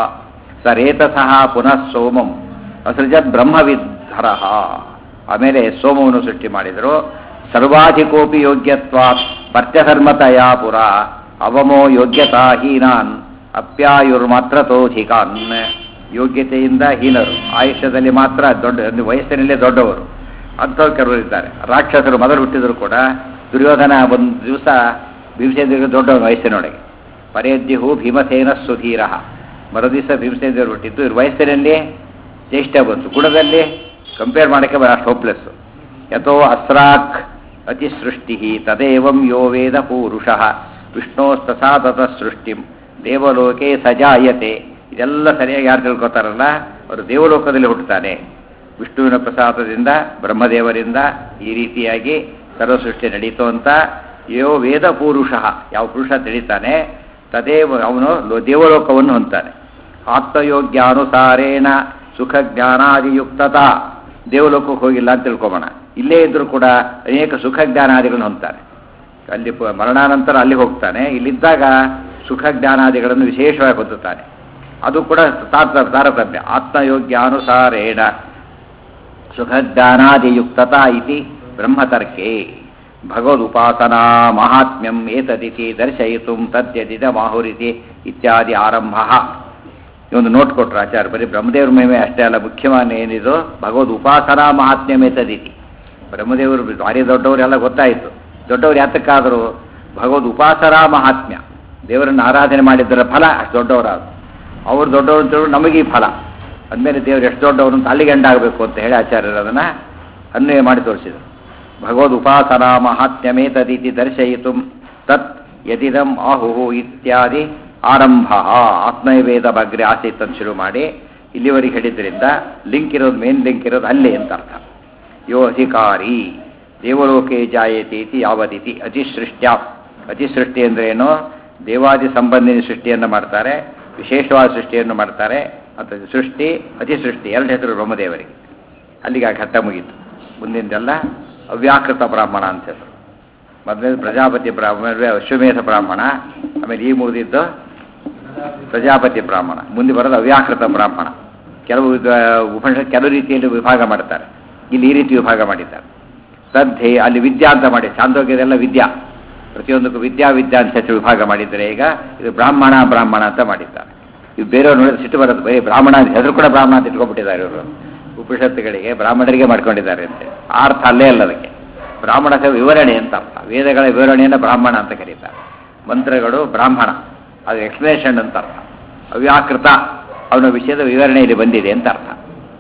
ಸರೇತಸಃ ಪುನಃ ಸೋಮಂ ಅಸೃಜದ್ ಬ್ರಹ್ಮವಿದ್ಧರ ಆಮೇಲೆ ಸೋಮವನ್ನು ಸೃಷ್ಟಿ ಮಾಡಿದರು ಸರ್ವಾಧಿಕೋಪಿ ಯೋಗ್ಯತ್ವಾತ್ ಮರ್ತ್ಯಧರ್ಮತಯಾ ಪುರ ಅವಮೋ ಯೋಗ್ಯತಾಹೀನಾನ್ ಅಪ್ಯಾಯುರ್ಮಾತ್ರತೋಧಿಕಾನ್ ಯೋಗ್ಯತೆಯಿಂದ ಹೀನರು ಆಯುಷ್ಯದಲ್ಲಿ ಮಾತ್ರ ದೊಡ್ಡ ವಯಸ್ಸಿನಲ್ಲೇ ದೊಡ್ಡವರು ಅಂಥವ್ರು ಕೆಲವರು ಇದ್ದಾರೆ ರಾಕ್ಷಸರು ಮೊದಲು ಹುಟ್ಟಿದ್ರು ಕೂಡ ದುರ್ಯೋಧನ ಒಂದು ದಿವಸ ಭೀಮಸೇಂದ್ರಿಗೆ ದೊಡ್ಡವನು ವಯಸ್ಸಿನೊಳಗೆ ಪರೇದ್ಯಹು ಭೀಮಸೇನ ಸುಧೀರ ಮರುದಿವಸ ಭೀಮಸೇಂದ್ರರು ಹುಟ್ಟಿದ್ದು ಇವ್ರ ವಯಸ್ಸಿನಲ್ಲಿ ಜ್ಯೇಷ್ಠ ಬಂತು ಗುಣದಲ್ಲಿ ಕಂಪೇರ್ ಮಾಡೋಕ್ಕೆ ಅಷ್ಟು ಹೋಪ್ಲೆಸ್ಸು ಯಥೋ ಅಸ್ರಾಕ್ ಅತಿಸೃಷ್ಟಿ ತದೇವಂ ಯೋ ವೇದ ಪೂರುಷಃ ವಿಷ್ಣೋಸ್ತಸಾ ತತ ಸೃಷ್ಟಿಂ ದೇವಲೋಕೆ ಸಜಾಯತೆ ಇದೆಲ್ಲ ಸರಿಯಾಗಿ ಯಾರು ತಿಳ್ಕೊತಾರಲ್ಲ ಅವರು ದೇವಲೋಕದಲ್ಲಿ ಹುಟ್ಟುತ್ತಾನೆ ವಿಷ್ಣುವಿನ ಪ್ರಸಾದದಿಂದ ಬ್ರಹ್ಮದೇವರಿಂದ ಈ ರೀತಿಯಾಗಿ ಸರ್ವಸೃಷ್ಟಿ ನಡೀತು ಅಂತ ಯೋ ವೇದ ಪೂರುಷ ಯಾವ ಪುರುಷ ತಿಳಿತಾನೆ ತದೇವ ಅವನು ಲೋ- ದೇವಲೋಕವನ್ನು ಹೊಂತಾನೆ ಆತ್ಮಯೋಗ್ಯಾನುಸಾರೇಣ ಸುಖ ಜ್ಞಾನಾದಿಯುಕ್ತತ ದೇವಲೋಕಕ್ಕೆ ಹೋಗಿಲ್ಲ ಅಂತ ತಿಳ್ಕೊಬೋಣ ಇಲ್ಲೇ ಇದ್ರೂ ಕೂಡ ಅನೇಕ ಸುಖ ಜ್ಞಾನಾದಿಗಳನ್ನು ಹೊಂದ್ತಾರೆ ಅಲ್ಲಿ ಪ- ಮರಣಾನಂತರ ಅಲ್ಲಿಗೆ ಹೋಗ್ತಾನೆ ಇಲ್ಲಿದ್ದಾಗ ಸುಖ ಜ್ಞಾನಾದಿಗಳನ್ನು ವಿಶೇಷವಾಗಿ ಹೊಂದುತ್ತಾನೆ ಅದು ಕೂಡ ತಾತ ತಾರತಮ್ಯ ಆತ್ಮಯೋಗ್ಯಾನುಸಾರೇಣ ಸುಖಜ್ಞಾನಾದಿಯುಕ್ತತ ಇತಿ ಬ್ರಹ್ಮತರ್ಕೆ ಭಗವದುಪಾಸನಾ ಮಹಾತ್ಮ್ಯಂ ಏತದಿತಿ ದರ್ಶಯಿತು ತದ್ಯದಿದ ಮಾಹುರಿತಿ ಇತ್ಯಾದಿ ಆರಂಭ ಒಂದು ನೋಟ್ ಕೊಟ್ಟರು ಆಚಾರ್ಯ ಬರೀ ಬ್ರಹ್ಮದೇವ್ರ ಮಹಿಮೆ ಅಷ್ಟೇ ಅಲ್ಲ ಮುಖ್ಯವಾದ ಏನಿದು ಭಗವದ್ ಉಪಾಸನಾ ಮಹಾತ್ಮ್ಯಂ ಏತದಿತಿ ಬ್ರಹ್ಮದೇವರು ಭಾರಿ ದೊಡ್ಡವರೆಲ್ಲ ಗೊತ್ತಾಯಿತು ದೊಡ್ಡವರು ಯಾತಕ್ಕಾದರೂ ಭಗವದ್ ಉಪಾಸನಾ ಮಹಾತ್ಮ್ಯ ದೇವರನ್ನು ಆರಾಧನೆ ಮಾಡಿದ್ದರ ಫಲ ಅಷ್ಟು ದೊಡ್ಡವರಾದ ಅವ್ರು ದೊಡ್ಡವರು ಅಂತ ಹೇಳಿ ನಮಗೆ ಈ ಫಲ ಅಂದಮೇಲೆ ದೇವರು ಎಷ್ಟು ದೊಡ್ಡವರು ಅಂತ ಅಲ್ಲಿಗೆ ಎಂಡಾಗಬೇಕು ಅಂತ ಹೇಳಿ ಆಚಾರ್ಯರು ಅದನ್ನು ಅನ್ವಯ ಮಾಡಿ ತೋರಿಸಿದರು ಭಗವದ್ ಉಪಾಸನಾ ಮಹಾತ್ಮ್ಯಮೇತದಿತಿ ದರ್ಶಯಿತು ತತ್ ಯದಿದಂ ಆಹುಹು ಇತ್ಯಾದಿ ಆರಂಭ ಆತ್ಮವೇದ ಬಗ್ಗೆ ಆಸಕ್ತಿ ಅಂತ ಶುರು ಮಾಡಿ ಇಲ್ಲಿವರೆಗೆ ಹೇಳಿದ್ರಿಂದ ಲಿಂಕ್ ಇರೋದು ಮೇನ್ ಲಿಂಕ್ ಇರೋದು ಅಲ್ಲೇ ಅಂತ ಅರ್ಥ ಯೋ ಅಧಿಕಾರಿ ದೇವಲೋಕೆ ಜಾಯತೆ ಇತಿ ಯಾವದಿತಿ ಅತಿಸೃಷ್ಟ್ಯ ಅತಿಸೃಷ್ಟಿ ಅಂದ್ರೆ ಏನು ದೇವಾದಿ ಸಂಬಂಧಿನಿ ಸೃಷ್ಟಿಯನ್ನು ಮಾಡ್ತಾರೆ ವಿಶೇಷವಾದ ಸೃಷ್ಟಿಯನ್ನು ಮಾಡ್ತಾರೆ ಅಥವಾ ಸೃಷ್ಟಿ ಅತಿಸೃಷ್ಟಿ ಎರಡು ಹೆಸರು ಬ್ರಹ್ಮದೇವರಿಗೆ ಅಲ್ಲಿಗೆ ಆ ಘಟ್ಟ ಮುಗೀತು ಮುಂದಿಂದೆಲ್ಲ ಅವ್ಯಾಕೃತ ಬ್ರಾಹ್ಮಣ ಅಂತ ಹೆಸರು ಮೊದಲನೇ ಪ್ರಜಾಪತಿ ಬ್ರಾಹ್ಮಣ ಅಶ್ವಮೇಧ ಬ್ರಾಹ್ಮಣ ಆಮೇಲೆ ಈ ಮುಗಿದಿದ್ದು ಪ್ರಜಾಪತಿ ಬ್ರಾಹ್ಮಣ ಮುಂದೆ ಬರೋದು ಅವ್ಯಾಕೃತ ಬ್ರಾಹ್ಮಣ ಕೆಲವು ಇದು, ಉಪನಿಷತ್ ಕೆಲವು ರೀತಿಯಲ್ಲಿ ವಿಭಾಗ ಮಾಡ್ತಾರೆ ಇಲ್ಲಿ ಈ ರೀತಿ ವಿಭಾಗ ಮಾಡಿದ್ದಾರೆ ತದ್ಧೆ ಅಲ್ಲಿ ವಿದ್ಯಾ ಅಂತ ಮಾಡಿ ಚಾಂದೋಗ್ಯದೆಲ್ಲ ವಿದ್ಯಾ ಪ್ರತಿಯೊಂದಕ್ಕೂ ವಿದ್ಯಾ ವಿದ್ಯಾ ಅಂತ ಹೇಳಿ ವಿಭಾಗ ಮಾಡಿದ್ದಾರೆ ಈಗ ಇದು ಬ್ರಾಹ್ಮಣ ಬ್ರಾಹ್ಮಣ ಅಂತ ಮಾಡಿದ್ದಾರೆ ಇವು ಬೇರೆಯವ್ರು ನೋಡಿದ್ರೆ ಸಿಟ್ಟು ಬರೋದು ಬರೀ ಬ್ರಾಹ್ಮಣ ಅಂತ ಹೆಸರು ಕೂಡ ಬ್ರಾಹ್ಮಣ ಅಂತ ಇಟ್ಕೊಂಡ್ಬಿಟ್ಟಿದ್ದಾರೆ ಇವರು ಉಪನಿಷತ್ತುಗಳಿಗೆ ಬ್ರಾಹ್ಮಣರಿಗೆ ಮಾಡ್ಕೊಂಡಿದ್ದಾರೆ ಅಂತೆ ಆ ಅರ್ಥ ಅಲ್ಲೇ ಅಲ್ಲ ಅದಕ್ಕೆ ಬ್ರಾಹ್ಮಣ ಸಹ ವಿವರಣೆ ಅಂತ ಅರ್ಥ ವೇದಗಳ ವಿವರಣೆಯನ್ನು ಬ್ರಾಹ್ಮಣ ಅಂತ ಕರೀತಾರೆ ಮಂತ್ರಗಳು ಬ್ರಾಹ್ಮಣ ಅದು ಎಕ್ಸ್ಪ್ಲೇಷನ್ ಅಂತ ಅರ್ಥ ಅವ್ಯಾಕೃತ ಅವನ ವಿಷಯದ ವಿವರಣೆಯಲ್ಲಿ ಬಂದಿದೆ ಅಂತ ಅರ್ಥ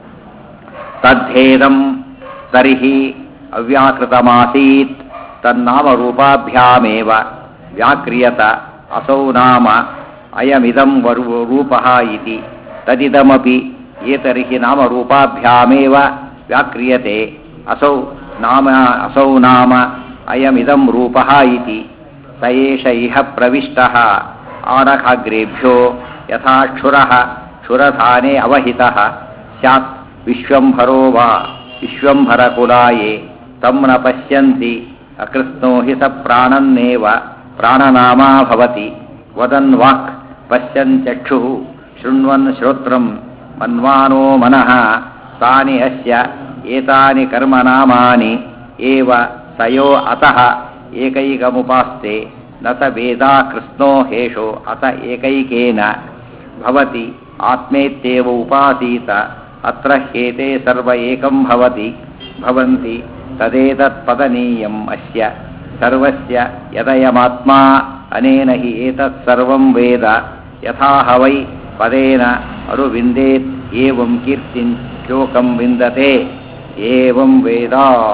ತದ್ಧೇದಂ ತರ್ಹಿ ಅವ್ಯಾಕೃತಮಾಸೀತ್ ತನ್ನಾಮರೂಪಾಭ್ಯಾಮೇವ ವ್ಯಾಕ್ರಿಯತ ಅಸೌ ನಾಮ ಅಯಮಿದಂ ವರು ರೂಪಃ ಇತಿ ತದಿದಮಪಿ ಏತರ್ಹಿ ನಾಮರೂಪಾಭ್ಯಾಮೇವ ವ್ಯಾಕ್ರಿಯತೆ ಅಸೌ ನಾಮ ಅಸೌ ನಾಮ ಅಯಮಿದಂ ರೂಪಃ ಇತಿ ಸ ಏಷ ಇಹ ಪ್ರವಿಷ್ಟಃ ಆನಖಾಗ್ರೇಭ್ಯೋ ಯಥಾ ಕ್ಷುರಃ ಕ್ಷುರಧಾನೆ ಅವಹಿತಃ ಸ್ಯಾತ್ ವಿಶ್ವಂಭರೋ ವಾ ವಿಶ್ವಂಭರಕುಲಾಯೇ ತಂ ನ ಪಶ್ಯಂತಿ ಅಕೃತ್ನೋ ಹಿ ಸ ಪ್ರಾಣನ್ನೇವ ಪ್ರಾಣನಾಮಾ ಭವತಿ ವದನ್ ವಾಕ್ ಪಶ್ಯನ್ ಚಕ್ಷುಃ ಶೃಣ್ವನ್ ಶ್ರೋತ್ರಂ ಮನ್ವಾನೋ ಮನಃ ತಾನಿ ಅಸ್ಯ ಏತಾನಿ ಕರ್ಮನಾಮಾನಿ ಏವ ತಯೋ ಅತಃ ಏಕೈಕಮುಪಾಸ್ತೆ ನ ಸ ವೇದಾ ಕೃಷ್ಣೋ ಹೇಷೋ ಅತ ಏಕೈಕೇನ ಭವತಿ ಆತ್ಮೇತ್ಯೇವ ಉಪಾಸೀತ ಅತ್ರ ಹೇತೆ ಸರ್ವ ಏಕಂ ಭವತಿ ಭವಂತಿ ತದೇತತ್ ಪದನೀಯಂ ಅಸ್ಯ ಸರ್ವಸ್ಯ ಯದಯಮಾತ್ಮಾ ಅನೇನ ಹಿ ಏತತ್ ಸರ್ವಂ ವೇದ ಯಥಾ ಹ ವೈ ಪದೇನ ಅನುವಿಂದೇತ್ ಏವಂ ಕೀರ್ತಿಂ ಶ್ಲೋಕಂ ವಿಂದತೆ ಏವಂ ವೇದ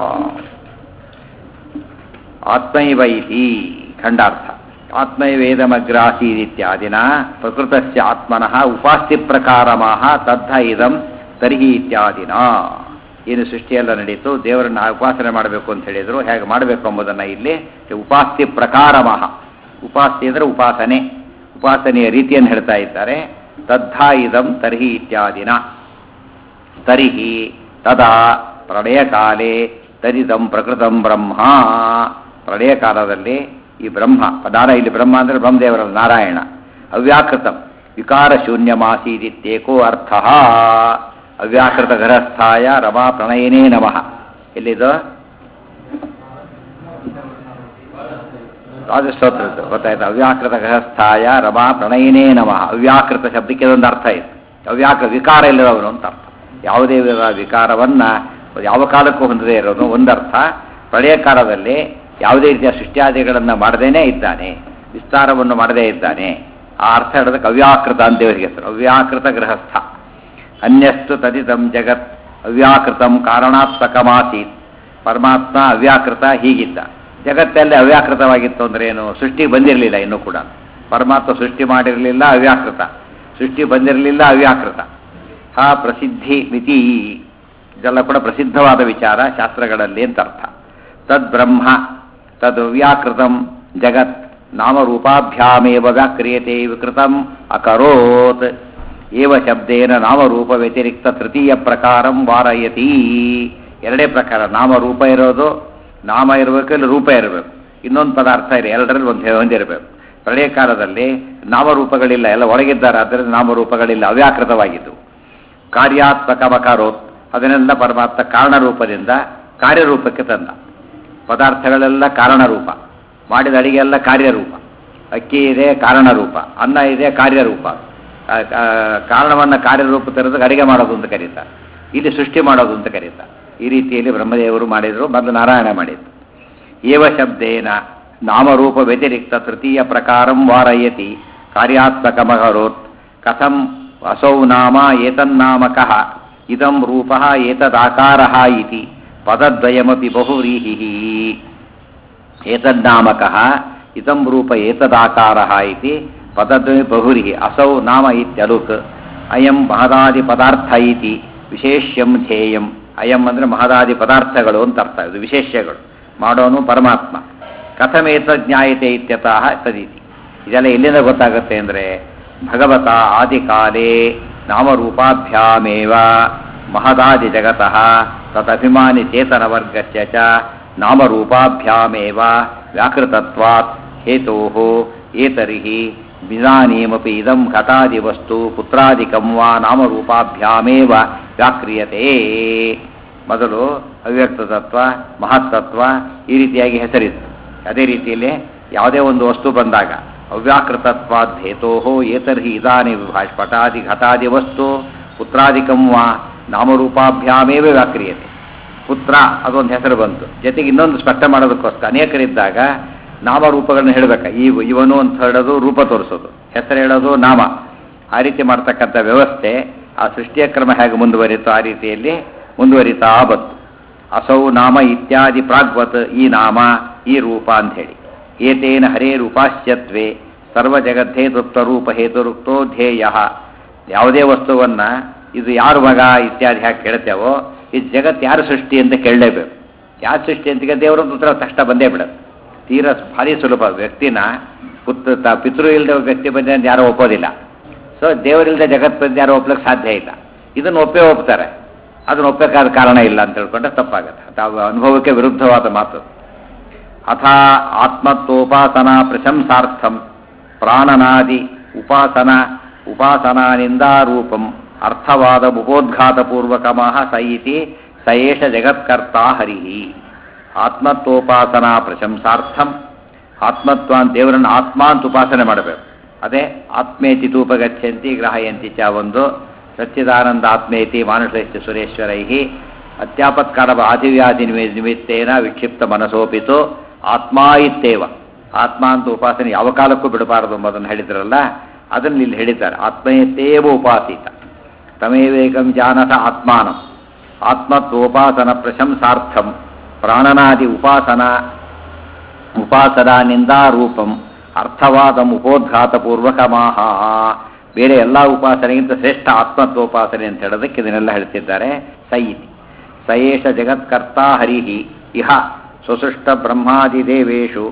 ಆತ್ಮೈವ ಇತಿ ಖಂಡಾರ್ಥ ಆತ್ಮೈವೇದಮಗ್ರಾಸೀದಿತ್ಯಾದಿನ ಪ್ರಕೃತಸ್ಯ ಆತ್ಮನಃ ಉಪಾಸ್ತಿ ಪ್ರಕಾರಮಃ ತದ್ಧ ಇದಂ ತರ್ಹಿ ಇತ್ಯಾದಿನ ಏನು ಸೃಷ್ಟಿಯೆಲ್ಲ ನಡೀತು ದೇವರನ್ನ ಉಪಾಸನೆ ಮಾಡಬೇಕು ಅಂತ ಹೇಳಿದ್ರು ಹೇಗೆ ಮಾಡಬೇಕು ಎಂಬುದನ್ನು ಇಲ್ಲಿ ಉಪಾಸ್ತಿ ಪ್ರಕಾರಮಃ ಉಪಾಸ್ತಿ ಅಂದರೆ ಉಪಾಸನೆ ಉಪಾಸನೆಯ ರೀತಿಯನ್ನು ಹೇಳ್ತಾ ಇದ್ದಾರೆ ತದ್ಧ ಇದಂ ತರ್ಹಿ ಇತ್ಯಾದಿನ ತರ್ಹಿ ತದಾ ಪ್ರಳಯ ಕಾಲೇ ತದಿದಂ ಪ್ರಕೃತಂ ಬ್ರಹ್ಮ ಪ್ರಳಯ ಕಾಲದಲ್ಲಿ ಈ ಬ್ರಹ್ಮ ನಾರ ಇಲ್ಲಿ ಬ್ರಹ್ಮ ಅಂದರೆ ಬ್ರಹ್ಮದೇವರ ನಾರಾಯಣ ಅವ್ಯಾಕೃತಂ ವಿಕಾರ ಶೂನ್ಯಮಾಸೀದಿತ್ಯೇಕೋ ಅರ್ಥ ಅವ್ಯಾಕೃತ ಗೃಹಸ್ಥಾಯ ರಮಾ ಪ್ರಣಯನೇ ನಮಃ ಎಲ್ಲಿದು ರಾಜಸ್ತೋತ್ರದ್ದು ಗೊತ್ತಾಯ್ತು ಅವ್ಯಾಕೃತ ಗೃಹಸ್ಥಾಯ ರಮಾ ಪ್ರಣಯನೇ ನಮಃ ಅವ್ಯಾಕೃತ ಶಬ್ದಕ್ಕೆ ಒಂದು ಅರ್ಥ ಇದೆ ಅವ್ಯಾಕೃತ ವಿಕಾರ ಇಲ್ಲದವನು ಅಂತ ಅರ್ಥ ಯಾವುದೇ ವಿಧ ವಿಕಾರವನ್ನ ಯಾವ ಕಾಲಕ್ಕೂ ಹೊಂದದೇ ಇರೋದು ಒಂದರ್ಥ ಪ್ರಳಯ ಕಾಲದಲ್ಲಿ ಯಾವುದೇ ರೀತಿಯ ಸೃಷ್ಟಿಯಾದಿಗಳನ್ನು ಮಾಡದೇನೆ ಇದ್ದಾನೆ ವಿಸ್ತಾರವನ್ನು ಮಾಡದೇ ಇದ್ದಾನೆ ಆ ಅರ್ಥ ಹೇಳೋದಕ್ಕೆ ಅವ್ಯಾಕೃತ ಅಂತ ದೇವರಿಗೆ ಹೆಸರು ಅವ್ಯಾಕೃತ ಗೃಹಸ್ಥ ಅನ್ಯಸ್ತು ತದಿದಂ ಜಗತ್ ಅವ್ಯಾಕೃತಂ ಕಾರಣಾತ್ಮಕಮಾಸೀತ್ ಪರಮಾತ್ಮ ಅವ್ಯಾಕೃತ ಹೀಗಿದ್ದ ಜಗತ್ತಲ್ಲಿ ಅವ್ಯಾಕೃತವಾಗಿತ್ತು ಅಂದ್ರೆ ಏನು ಸೃಷ್ಟಿ ಬಂದಿರಲಿಲ್ಲ ಇನ್ನೂ ಕೂಡ ಪರಮಾತ್ಮ ಸೃಷ್ಟಿ ಮಾಡಿರಲಿಲ್ಲ ಅವ್ಯಾಕೃತ ಸೃಷ್ಟಿ ಬಂದಿರಲಿಲ್ಲ ಅವ್ಯಾಕೃತ ಹಾ ಪ್ರಸಿದ್ಧಿ ಮಿತಿ ಇದೆಲ್ಲ ಕೂಡ ಪ್ರಸಿದ್ಧವಾದ ವಿಚಾರ ಶಾಸ್ತ್ರಗಳಲ್ಲಿ ಅಂತ ಅರ್ಥ ತದ್ ಬ್ರಹ್ಮ ತದ್ ವ್ಯಾಕೃತಂ ಜಗತ್ ನಾಮರೂಪಾಭ್ಯಾಮೇವ ವ್ಯಾಕ್ರಿಯತೆ ವಿಕೃತಂ ಅಕರೋತ್ ಏವ ಶಬ್ದೇನ ನಾಮರೂಪ ವ್ಯತಿರಿಕ್ತ ತೃತೀಯ ಪ್ರಕಾರಂ ವಾರಯತಿ ಎರಡೇ ಪ್ರಕಾರ ನಾಮರೂಪ ಇರೋದು ನಾಮ ಇರಬೇಕು ಇಲ್ಲ ರೂಪ ಇರಬೇಕು ಇನ್ನೊಂದು ಪದಾರ್ಥ ಇದೆ ಎರಡರಲ್ಲಿ ಒಂದು ಹೊಂದಿರಬೇಕು ಪ್ರಳಯ ಕಾಲದಲ್ಲಿ ನಾಮರೂಪಗಳಿಲ್ಲ ಎಲ್ಲ ಹೊರಗಿದ್ದಾರೆ ಆದ್ದರಿಂದ ನಾಮರೂಪಗಳಿಲ್ಲ ಅವ್ಯಾಕೃತವಾಗಿದ್ದು ಕಾರ್ಯಾತ್ಮಕ ಮಕಾರೋತ್ ಅದನ್ನೆಲ್ಲ ಪರಮಾತ್ಮ ಕಾರಣರೂಪದಿಂದ ಕಾರ್ಯರೂಪಕ್ಕೆ ತಂದ ಪದಾರ್ಥಗಳೆಲ್ಲ ಕಾರಣರೂಪ ಮಾಡಿದ ಅಡಿಗೆ ಎಲ್ಲ ಕಾರ್ಯರೂಪ ಅಕ್ಕಿ ಇದೆ ಕಾರಣರೂಪ ಅನ್ನ ಇದೆ ಕಾರ್ಯರೂಪ ಕಾರಣವನ್ನು ಕಾರ್ಯರೂಪ ತರೋದಕ್ಕೆ ಅಡಿಗೆ ಮಾಡೋದು ಅಂತ ಕರೀತಾರೆ ಇಲ್ಲಿ ಸೃಷ್ಟಿ ಮಾಡೋದು ಅಂತ ಕರೀತಾರೆ ಈ ರೀತಿಯಲ್ಲಿ ಬ್ರಹ್ಮದೇವರು ಮಾಡಿದರು ಮೊದಲು ನಾರಾಯಣ ಮಾಡಿದ್ರು ಏವ ಶಬ್ದೇನ ನಾಮರೂಪ ವ್ಯತಿರಿಕ್ತ ತೃತೀಯ ಪ್ರಕಾರಂ ವಾರಯತಿ ಕಾರ್ಯಾತ್ಮಕಮಹರೋತ್ ಕಥಂ ಅಸೌ ನಾಮ ಏತನ್ನಾಮಕಃ ಇದಂ ರೂಪ ಏತದಾಕಾರ ಇತಿ ಪದದ್ವಯಮಪಿ ಬಹುವ್ರೀಹಿ ಏತನ್ನಾಮಕಃ ಇದಂ ರೂಪ ಏತದಾಕಾರ ಇತಿ ಪದದ್ವಯ ಬಹುರಿಹಿ ಅಸೌ ನಾಮ ಇತ್ಯಲುಕ್ ಅಯಂ ಮಹದಾದಿ ಪದಾರ್ಥ ಇತಿ ವಿಶೇಷ್ಯಂ ಧ್ಯೇಯಂ ಅಯಂ ಅಂದರೆ ಮಹದಾದಿ ಪದಾರ್ಥಗಳು ಅಂತ ಅರ್ಥ ಇದು ವಿಶೇಷ್ಯಗಳು ಮಾಡೋನು ಪರಮಾತ್ಮ ಕಥಮೇತ ಜ್ಞಾಯತೆ ಇತ್ಯತಃ ತದೀತಿ ಇದೆಲ್ಲ ಎಲ್ಲಿಂದ ಗೊತ್ತಾಗುತ್ತೆ ಅಂದರೆ ಭಗವತ ಆದಿಕಾಲೇ ನಾಮರೂಪಾಭ್ಯಾಮೇವ ಮಹದಾದಿ ಜಗತಃ ತದಭಿಮಾನಿ ಚೇತನವರ್ಗಸ್ಯ ಚ ನಾಮರೂಪಾಭ್ಯಾಮೇವ ವ್ಯಾಕೃತತ್ವಾತ್ ಹೇತೋ ಏತರಿಹಿ ಇದಾನೀಮಪಿ ಇದಂ ಘಟಾದಿ ವಸ್ತು ಪುತ್ರಾದಿಕಂ ವಾ ನಾಮರೂಪಾಭ್ಯಾಮೇವ ವ್ಯಾಕ್ರಿಯತೆ ಮೊದಲು ಅವ್ಯಕ್ತ ತತ್ವ ಮಹತ್ತತ್ವ ಈ ರೀತಿಯಾಗಿ ಹೆಸರಿತ್ತು ಅದೇ ರೀತಿಯಲ್ಲಿ ಯಾವುದೇ ಒಂದು ವಸ್ತು ಬಂದಾಗ ಅವ್ಯಾಕೃತತ್ವಾಧೇತೋ ಏತರ್ಹಿ ಇದಾನಿ ಪಟಾದಿ ಘಟಾದಿ ವಸ್ತು ಪುತ್ರಾದಿಕಂ ವಾ ನಾಮರೂಪಾಭ್ಯಾಮೇವ ವ್ಯಾಕ್ರಿಯತೆ ಪುತ್ರ ಅದೊಂದು ಹೆಸರು ಬಂತು ಜೊತೆಗೆ ಇನ್ನೊಂದು ಸ್ಪಷ್ಟ ಮಾಡೋದಕ್ಕೋಸ್ಕರ ಅನೇಕರಿದ್ದಾಗ ನಾಮರೂಪಗಳನ್ನ ಹೇಳಬೇಕ ಈ ಇವನು ಅಂತ ಹೇಳೋದು ರೂಪ ತೋರಿಸೋದು ಹೆಸರು ಹೇಳೋದು ನಾಮ ಆ ರೀತಿ ಮಾಡ್ತಕ್ಕಂಥ ವ್ಯವಸ್ಥೆ ಆ ಸೃಷ್ಟಿಯ ಕ್ರಮ ಹೇಗೆ ಮುಂದುವರಿತೋ ಆ ರೀತಿಯಲ್ಲಿ ಮುಂದುವರಿತಾ ಬಂತು ಅಸೌ ನಾಮ ಇತ್ಯಾದಿ ಪ್ರಾಗ್ವತ್ ಈ ನಾಮ ಈ ರೂಪ ಅಂತ ಹೇಳಿ ಏತೇನ ಹರೇ ರೂಪಾಶ್ಯತ್ವೇ ಸರ್ವ ಜಗತ್ತೇತೃಪ್ತ ರೂಪ ಹೇತುರುಕ್ತೋ ಧ್ಯೇಯ ಯಾವುದೇ ವಸ್ತುವನ್ನ ಇದು ಯಾರು ಮಗ ಇತ್ಯಾದಿ ಹಾಕಿ ಕೇಳ್ತೇವೋ ಈ ಜಗತ್ತು ಯಾರು ಸೃಷ್ಟಿ ಅಂತ ಕೇಳಲೇಬೇಕು ಯಾರು ಸೃಷ್ಟಿ ಅಂತ ದೇವರೊಂದು ಉತ್ತರ ತಕ್ಷಣ ಬಂದೇ ಬಿಡೋದು ತೀರ ಭಾರಿ ಸುಲಭ ವ್ಯಕ್ತಿನ ಪುತ್ರ ತ- ಪಿತೃ ಇಲ್ಲದೆ ವ್ಯಕ್ತಿ ಬಂದ ಅಂತ ಯಾರೂ ಒಪ್ಪೋದಿಲ್ಲ ಸೊ ದೇವರಿಲ್ಲದೆ ಜಗತ್ ಬಂದು ಯಾರು ಒಪ್ಲಿಕ್ಕೆ ಸಾಧ್ಯ ಇಲ್ಲ ಇದನ್ನು ಒಪ್ಪೇ ಒಪ್ತಾರೆ ಅದನ್ನು ಒಪ್ಪಬೇಕಾದ ಕಾರಣ ಇಲ್ಲ ಅಂತ ಹೇಳ್ಕೊಂಡ್ರೆ ತಪ್ಪಾಗುತ್ತೆ ತಾವು ಅನುಭವಕ್ಕೆ ವಿರುದ್ಧವಾದ ಮಾತು ಅಥ ಆತ್ಮತ್ವೋಪಾಸನಾ ಪ್ರಶಂಸಾರ್ಥಂ ಪ್ರಾಣನಾದಿ ಉಪಾಸನ ಉಪಾಸನಾನಿಂದಾರೂಪಂ ಅರ್ಥವಾದ ಉಪೋದ್ಘಾತಪೂರ್ವಕಮಃ ಸ ಇತಿ ಸ ಏಷ ಜಗತ್ಕರ್ತ ಹರಿಹಿ ಆತ್ಮತ್ವೋಪಾಸನಾ ಪ್ರಶಂಸಾರ್ಥಂ ಆತ್ಮತ್ವ ಅಂತ ದೇವರನ್ನು ಆತ್ಮ ಅಂತ ಉಪಾಸನೆ ಮಾಡಬೇಕು ಅದೇ ಆತ್ಮೇತಿ ತೂಪಗಚ್ಚಂತಿ ಗ್ರಹಯಂತಿ ಚ ಒಂದು ಸಚ್ಚಿದಾನಂದ ಆತ್ಮೇತಿ ಮಾನುಷೈಶ್ಚ ಸುರೇಶ್ವರೈ ಅತ್ಯಾಪತ್ಕಾರ ಆದಿವ್ಯಾಧಿ ನಿಮಿ ನಿಮಿತ್ತೇನ ವಿಕ್ಷಿಪ್ತ ಮನಸೋಪಿತು ಆತ್ಮ ಇತ್ತೇವ ಆತ್ಮ ಅಂತ ಉಪಾಸನೆ ಯಾವ ಕಾಲಕ್ಕೂ ಬಿಡಬಾರದು ಎಂಬುದನ್ನು ಹೇಳಿದ್ರಲ್ಲ ಅದನ್ನು ಇಲ್ಲಿ ಹೇಳಿದ್ದಾರೆ ಆತ್ಮಯತ್ತೇವ ಉಪಾಸಿತ ತಮೇವೇಕಂ ಜಾನಸ ಆತ್ಮಾನಂ ಆತ್ಮತ್ವೋಪಾಸನ ಪ್ರಶಂಸಾರ್ಥಂ ಪ್ರಾಣನಾದಿ ಉಪಾಸನ ಉಪಾಸನಾನಿಂದಾರೂಪಂ ಅರ್ಥವಾದಂ ಉಪೋದ್ಘಾತಪೂರ್ವಕಮಾಹ ಬೇರೆ ಎಲ್ಲ ಉಪಾಸನೆಗಿಂತ ಶ್ರೇಷ್ಠ ಆತ್ಮತ್ವೋಪಾಸನೆ ಅಂತ ಹೇಳೋದಕ್ಕೆ ಇದನ್ನೆಲ್ಲ ಹೇಳ್ತಿದ್ದಾರೆ ಸೈತಿ ಸಯೇಷ ಜಗತ್ಕರ್ತ ಹರಿಹಿ ಇಹ ಸ್ವಸೃಷ್ಟ ಬ್ರಹ್ಮಾದಿದೇವೇಶು